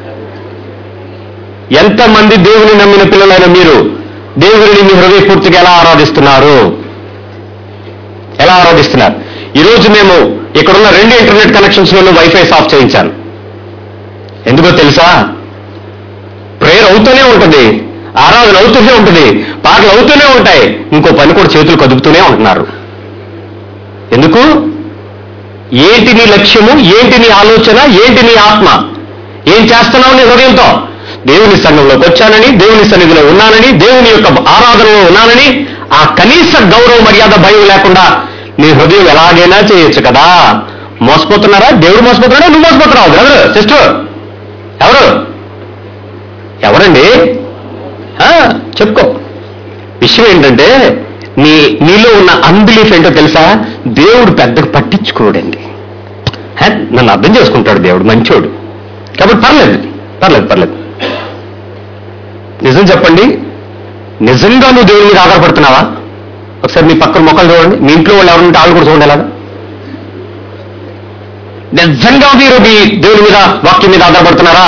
ఎంతమంది దేవుని నమ్మిన పిల్లలైన మీరు దేవుడిని మీ హృదయపూర్తిగా ఎలా ఆరాధిస్తున్నారు ఎలా ఆరాధిస్తున్నారు ఈరోజు మేము ఇక్కడున్న రెండు ఇంటర్నెట్ కనెక్షన్స్ లోనూ వైఫై ఆఫ్ చేయించాను ఎందుకో తెలుసా ప్రేయర్ అవుతూనే ఉంటుంది ఆరాధన అవుతూనే ఉంటుంది పాటలు అవుతూనే ఉంటాయి ఇంకో పని కూడా చేతులు కదుపుతూనే ఉంటున్నారు ఎందుకు ఏంటి నీ లక్ష్యము ఏంటి నీ ఆలోచన ఏంటి నీ ఆత్మ ఏం చేస్తున్నావు నీ హృదయంతో దేవుని సంఘంలోకి వచ్చానని దేవుని సన్నిధిలో ఉన్నానని దేవుని యొక్క ఆరాధనలో ఉన్నానని ఆ కనీస గౌరవ మర్యాద భయం లేకుండా నీ హృదయం ఎలాగైనా చేయొచ్చు కదా మోసపోతున్నారా దేవుడు మోసపోతున్నాడా నువ్వు మోసపోతున్నావు ఎవరు సిస్టర్ ఎవరు ఎవరండి ఆ, చెప్పుకో విషయం ఏంటంటే నీ నీలో ఉన్న అన్బిలీఫ్ ఏంటో తెలుసా దేవుడు పెద్దగా పట్టించుకోడండి హే, నన్ను అర్థం చేసుకుంటాడు దేవుడు మంచోడు కాబట్టి పర్లేదు పర్లేదు పర్లేదు నిజం చెప్పండి నిజంగా నువ్వు దేవుని మీద ఆధారపడుతున్నావా ఒకసారి మీ పక్కన మొక్కలు చూడండి మీ ఇంట్లో వాళ్ళు ఎవరుంటే వాళ్ళు కూడా చూడండి ఎలాగా నిజంగా మీరు మీ దేవుని మీద వాక్యం మీద ఆధారపడుతున్నారా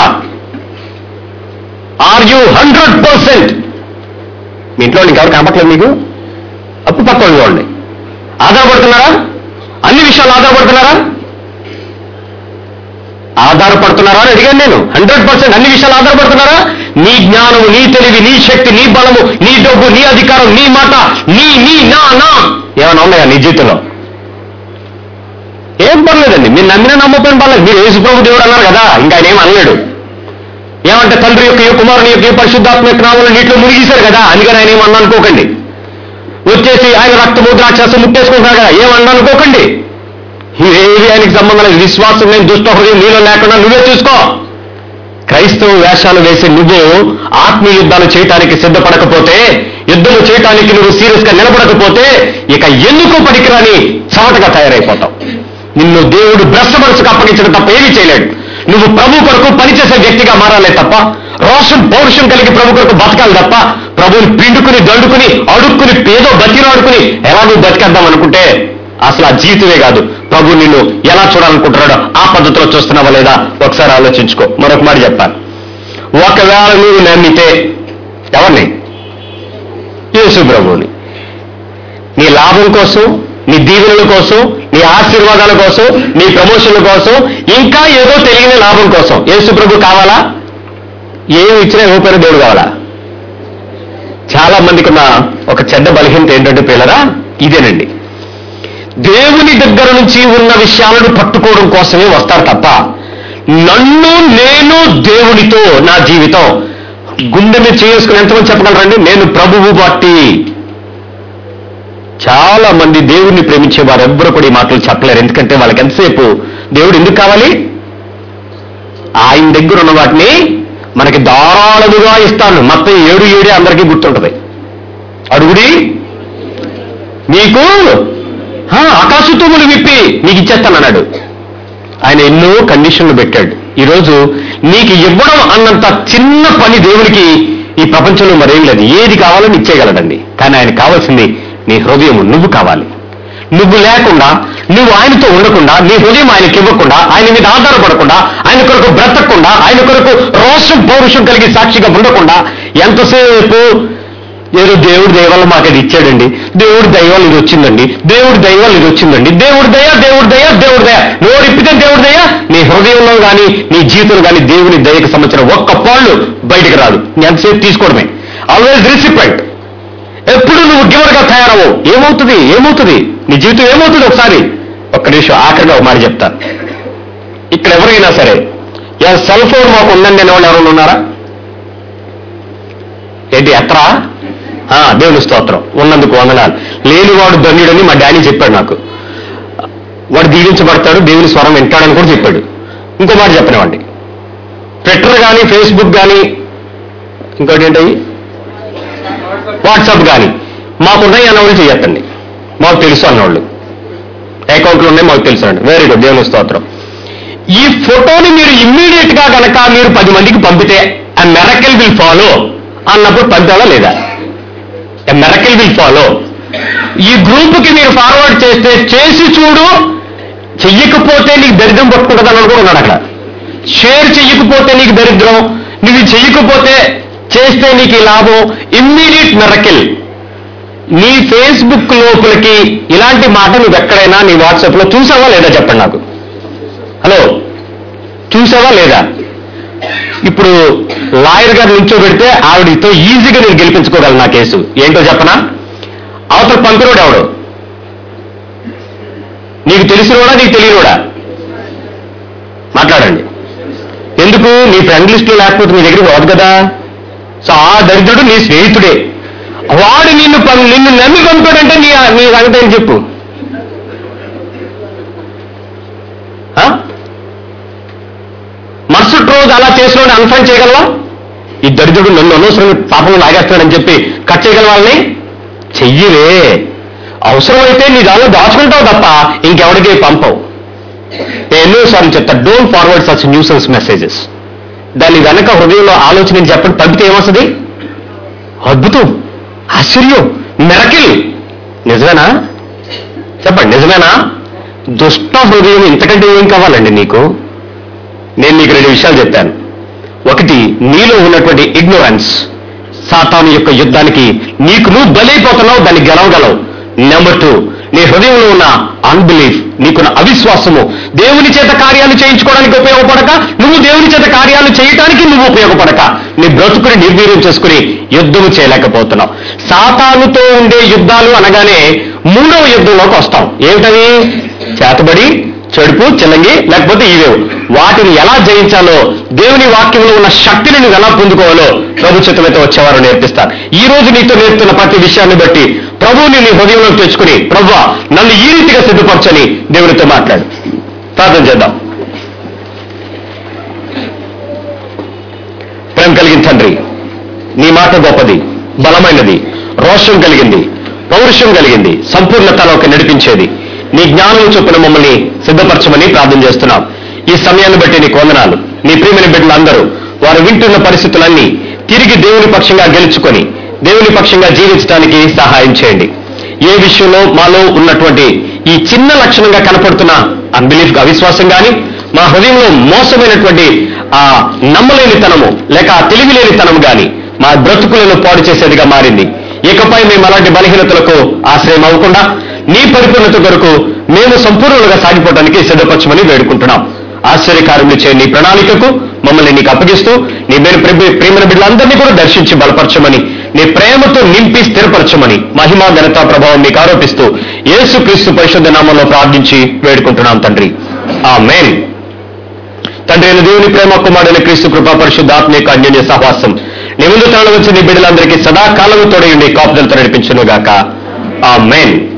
ఆర్ యూ హండ్రెడ్ పర్సెంట్ మీ ఇంట్లో వాళ్ళు ఇంకెవరు కనపట్లేదు మీకు అప్పు పక్క వాళ్ళు చూడండి ఆధారపడుతున్నారా అన్ని విషయాలు ఆధారపడుతున్నారా ఆధారపడుతున్నారా అని అడిగాను నేను హండ్రెడ్ పర్సెంట్ అన్ని విషయాలు ఆధారపడుతున్నారా నీ జ్ఞానము నీ తెలివి నీ శక్తి నీ బలము నీ డబ్బు నీ అధికారం నీ మాట నీ నీ నా నా ఏమైనా ఉన్నాయా నీ జీవితంలో ఏం పర్లేదండి మీరు నమ్మిన నమ్మకం పర్లేదు మీరు యేసు ప్రభు దేవుడు అన్నారు కదా ఇంకా ఆయన ఏం అనలేడు ఏమంటే తండ్రి యొక్క ఈ కుమారుని యొక్క ఈ పరిశుద్ధాత్మ యొక్క నామలు నీటిలో మునిగేశారు కదా అందుకని ఆయన ఏమన్నా అనుకోకండి వచ్చేసి ఆయన రక్తము ద్రాక్షాసం ముట్టేసుకుంటున్నారు కదా ఏమన్నా అనుకోకండి ఇవేవి ఆయనకి సంబంధం లేదు విశ్వాసం లేని దుష్ట హృదయం నీలో లేకుండా నువ్వే చూసుకో క్రైస్తవ వేషాలు వేసి నువ్వు ఆత్మీయ యుద్ధాలు చేయటానికి సిద్ధపడకపోతే యుద్ధము చేయటానికి నువ్వు సీరియస్ గా నిలబడకపోతే ఇక ఎందుకు పనికిరాని చవటగా తయారైపోతావు నిన్ను దేవుడు భ్రష్టమనసుకు అప్పగించడం తప్ప ఏమీ చేయలేడు నువ్వు ప్రభు కొరకు పనిచేసే వ్యక్తిగా మారాలే తప్ప రోషం పౌరుషం కలిగి ప్రభు కొరకు బతకాలి తప్ప ప్రభుని పిండుకుని దండుకుని అడుక్కుని పేదో బతిరాడుకుని ఎలా నువ్వు బతికేద్దాం అనుకుంటే అసలు ఆ జీవితమే కాదు ప్రభు నిన్ను ఎలా చూడాలనుకుంటున్నాడో ఆ పద్ధతిలో చూస్తున్నావా లేదా ఒకసారి ఆలోచించుకో మరొక మాట చెప్పాను ఒకవేళ నువ్వు నమ్మితే ఎవరిని యేసు ప్రభువుని నీ లాభం కోసం నీ దీవెనల కోసం నీ ఆశీర్వాదాల కోసం నీ ప్రమోషన్ల కోసం ఇంకా ఏదో తెలియని లాభం కోసం యేసు ప్రభు కావాలా ఏమి ఇచ్చినా ఇవ్వకపోయినా దేవుడు కావాలా చాలా మందికి ఉన్న ఒక చెడ్డ బలహీనత ఏంటంటే పిల్లరా ఇదేనండి దేవుని దగ్గర నుంచి ఉన్న విషయాలను పట్టుకోవడం కోసమే వస్తారు తప్ప నన్ను నేను దేవునితో నా జీవితం గుండె మీద చేసుకుని ఎంతమంది చెప్పగలరండి నేను ప్రభువు బట్టి చాలా మంది దేవుణ్ణి ప్రేమించే వారు ఎవ్వరు కూడా ఈ మాటలు చెప్పలేరు ఎందుకంటే వాళ్ళకి ఎంతసేపు దేవుడు ఎందుకు కావాలి ఆయన దగ్గర ఉన్న వాటిని మనకి ధారాళముగా ఇస్తాను మొత్తం ఏడు ఏడే అందరికీ గుర్తుంటది అడుగుడి మీకు ఆ, ఆకాశతూములు విప్పి నీకు ఇచ్చేస్తానన్నాడు ఆయన ఎన్నో కండిషన్లు పెట్టాడు ఈరోజు నీకు ఇవ్వడం అన్నంత చిన్న పని దేవునికి ఈ ప్రపంచంలో మరేం లేదు ఏది కావాలని ఇచ్చేయగలడండి కానీ ఆయన కావాల్సింది నీ హృదయం నువ్వు కావాలి నువ్వు లేకుండా నువ్వు ఆయనతో ఉండకుండా నీ హృదయం ఆయనకి ఇవ్వకుండా ఆయన మీద ఆధారపడకుండా ఆయన కొరకు బ్రతకకుండా ఆయన కొరకు రోషం పౌరుషం కలిగి సాక్షిగా ఉండకుండా ఎంతసేపు ఏదో దేవుడి దయవల్ల మాకు అది ఇచ్చాడండి దేవుడి దయవల్ల ఇది వచ్చిందండి దేవుడి దయవల్ల ఇది వచ్చిందండి దేవుడి దయ దేవుడి దయ దేవుడి దయ నోరు ఇప్పితే దేవుడి దయ నీ హృదయంలో కానీ నీ జీవితంలో కానీ దేవుని దయకు సంబంధించిన ఒక్క పాళ్ళు బయటికి రాదు నీ ఎంతసేపు తీసుకోవడమే ఆల్వేజ్ రిసిపెంట్ ఎప్పుడు నువ్వు గివర్గా తయారవు ఏమవుతుంది ఏమవుతుంది నీ జీవితం ఏమవుతుంది ఒకసారి ఒక్క నిమిషం ఆఖరిగా ఒక మాట చెప్తాను ఇక్కడ ఎవరైనా సరే ఇలా సెల్ ఫోన్ మాకు ఉందండి అనే వాళ్ళు ఎవరైనా ఉన్నారా ఏంటి ఎత్రా ఆ, దేవుని స్తోత్రం ఉన్నందుకు వందనాలు లేనివాడు ధన్యుడని మా డాడీ చెప్పాడు నాకు వాడు దీవించబడతాడు దేవుని స్వరం వింటాడని కూడా చెప్పాడు ఇంకో మాట చెప్పనివ్వండి ట్విట్టర్ కానీ ఫేస్బుక్ కానీ ఇంకోటి ఏంటవి వాట్సాప్ కానీ మాకున్నాయి అన్నవాళ్ళు చెయ్యొద్దండి మాకు తెలుసు అన్నవాళ్ళు అకౌంట్లు ఉన్నాయి మాకు తెలుసు అండి వెరీ గుడ్ దేవుని స్తోత్రం ఈ ఫోటోని మీరు ఇమ్మీడియట్ గా కనుక మీరు పది మందికి పంపితే ఆ మెరకెల్ విల్ ఫాలో అన్నప్పుడు పంపాలా లేదా ఆ మెరకెల్ విల్ ఫాలో ఈ గ్రూప్ కి మీరు ఫార్వర్డ్ చేస్తే చేసి చూడు చెయ్యకపోతే నీకు దరిద్రం పట్టుకుంటుంది అన్నాడు కూడా ఉన్నాడు అక్కడ షేర్ చెయ్యకపోతే నీకు దరిద్రం నువ్వు ఇది చెయ్యకపోతే చేస్తే నీకు ఈ లాభం ఇమ్మీడియట్ మెరకెల్ నీ ఫేస్బుక్ లోపలికి ఇలాంటి మాట నువ్వు ఎక్కడైనా నీ వాట్సాప్ లో చూసావా లేదా చెప్పండి నాకు హలో చూసావా లేదా ఇప్పుడు లాయర్ గారు నుంచోబెడితే ఆవిడతో ఈజీగా నేను గెలిపించుకోగలను నా కేసు ఏంటో చెప్పనా అవతల పంపినోడు ఎవడు నీకు తెలిసినోడా నీకు తెలియనోడా మాట్లాడండి ఎందుకు నీ ఫ్రెండ్ లిస్టులో లేకపోతే నీ దగ్గరికి రాదు కదా సో ఆ దరిద్రుడు నీ స్నేహితుడే వాడు నిన్ను పం- నిన్ను నమ్మి పంపాడంటే నీ నీ సంగతి ఏం చెప్పు ఆ? మరుసటి రోజు అలా చేసినోడు అన్ఫ్రెండ్ చేయగలవా ఈ దరిద్రుడు నన్ను అనవసరంగా పాపం లాగేస్తాడని చెప్పి కట్ చేయగల వాళ్ళని చెయ్యవే అవసరమైతే నీ దానిలో దాచుకుంటావు తప్ప ఇంకెవడికి పంపవు నేను ఎన్నోసార్లు చెప్తా don't forward such nuisance messages దాని వెనక హృదయంలో ఆలోచన నేను చెప్పండి పంపితే ఏమొస్తుంది అద్భుతం ఆశ్చర్యం మెరకిల్ నిజమేనా చెప్పండి నిజమేనా దుష్ట హృదయం ఇంతకంటే ఏం కావాలండి నీకు నేను నీకు రెండు విషయాలు చెప్పాను ఒకటి నీలో ఉన్నటువంటి ఇగ్నోరెన్స్ సాతాను యొక్క యుద్ధానికి నీకు నువ్వు బలైపోతున్నావు దాన్ని గెలవగలవు నెంబర్ టూ నీ హృదయంలో ఉన్న అన్బిలీఫ్ నీకున్న అవిశ్వాసము దేవుని చేత కార్యాలు చేయించుకోవడానికి ఉపయోగపడక నువ్వు దేవుని చేత కార్యాలు చేయటానికి నువ్వు ఉపయోగపడక నీ బ్రతుకుని నిర్వీర్యం చేసుకుని యుద్ధము చేయలేకపోతున్నావు సాతానుతో ఉండే యుద్ధాలు అనగానే మూడవ యుద్ధంలోకి వస్తాం ఏమిటవి చేతబడి చెడుపు చిల్లంగి లేకపోతే ఇవేవు వాటిని ఎలా జయించాలో దేవుని వాక్యంలో ఉన్న శక్తిని నువ్వు ఎలా పొందుకోవాలో ప్రభు చిత్తమైతే వచ్చేవారు నేర్పిస్తారు ఈ రోజు నీతో నేర్పుతున్న ప్రతి విషయాన్ని బట్టి ప్రభువుని నీ హృదయంలోకి తెచ్చుకుని ప్రభు నన్ను ఈ రీతిగా సిద్ధపరచని దేవునితో మాట్లాడు ప్రార్థన చేద్దాం ప్రేమ కలిగిన తండ్రి నీ మాట గొప్పది బలమైనది రోషం కలిగింది పౌరుషం కలిగింది సంపూర్ణతలోకి నడిపించేది నీ జ్ఞానం చొప్పున మమ్మల్ని సిద్ధపరచమని ప్రార్థన చేస్తున్నాం ఈ సమయాన్ని బట్టి నీ వందనాలు నీ ప్రియమైన బిడ్డలందరూ వారు వింటున్న పరిస్థితులన్నీ తిరిగి దేవుని పక్షంగా గెలుచుకొని దేవుని పక్షంగా జీవించడానికి సహాయం చేయండి ఏ విషయంలో మాలో ఉన్నటువంటి ఈ చిన్న లక్షణంగా కనపడుతున్న అన్బిలీఫ్ అవిశ్వాసం కానీ మా హృదయంలో మోసమైనటువంటి ఆ నమ్మలేనితనము లేక ఆ తెలివిలేనితనం కానీ మా బ్రతుకులను పాడు చేసేదిగా మారింది ఇకపై మేము అలాంటి బలహీనతలకు ఆశ్రయం అవ్వకుండా నీ పరిపూర్ణత కొరకు మేము సంపూర్ణంగా సాగిపోవడానికి సిద్ధపరచమని వేడుకుంటున్నాం ఆశ్చర్యకార్యములు చేయ నీ ప్రణాళికకు మమ్మల్ని నీకు అప్పగిస్తూ నీ మీద ప్రేమల బిడ్డలందరినీ కూడా దర్శించి బలపరచమని నీ ప్రేమతో నింపి స్థిరపరచమని మహిమా ఘనతా ప్రభావం మీకు ఆరోపిస్తూ యేసు క్రీస్తు పరిశుద్ధ నామంలో ప్రార్థించి వేడుకుంటున్నాం తండ్రి ఆ మేన్ తండ్రి అయిన దేవుని ప్రేమ కుమారుడైన క్రీస్తు కృపా పరిశుద్ధాత్మీక అన్యోన్య సహవాసం నీ ముందు తరలి వచ్చిన నీ బిడ్డలందరికీ సదాకాలము తోడయుండి కాపుదలతో నడిపించును గాక ఆ మేన్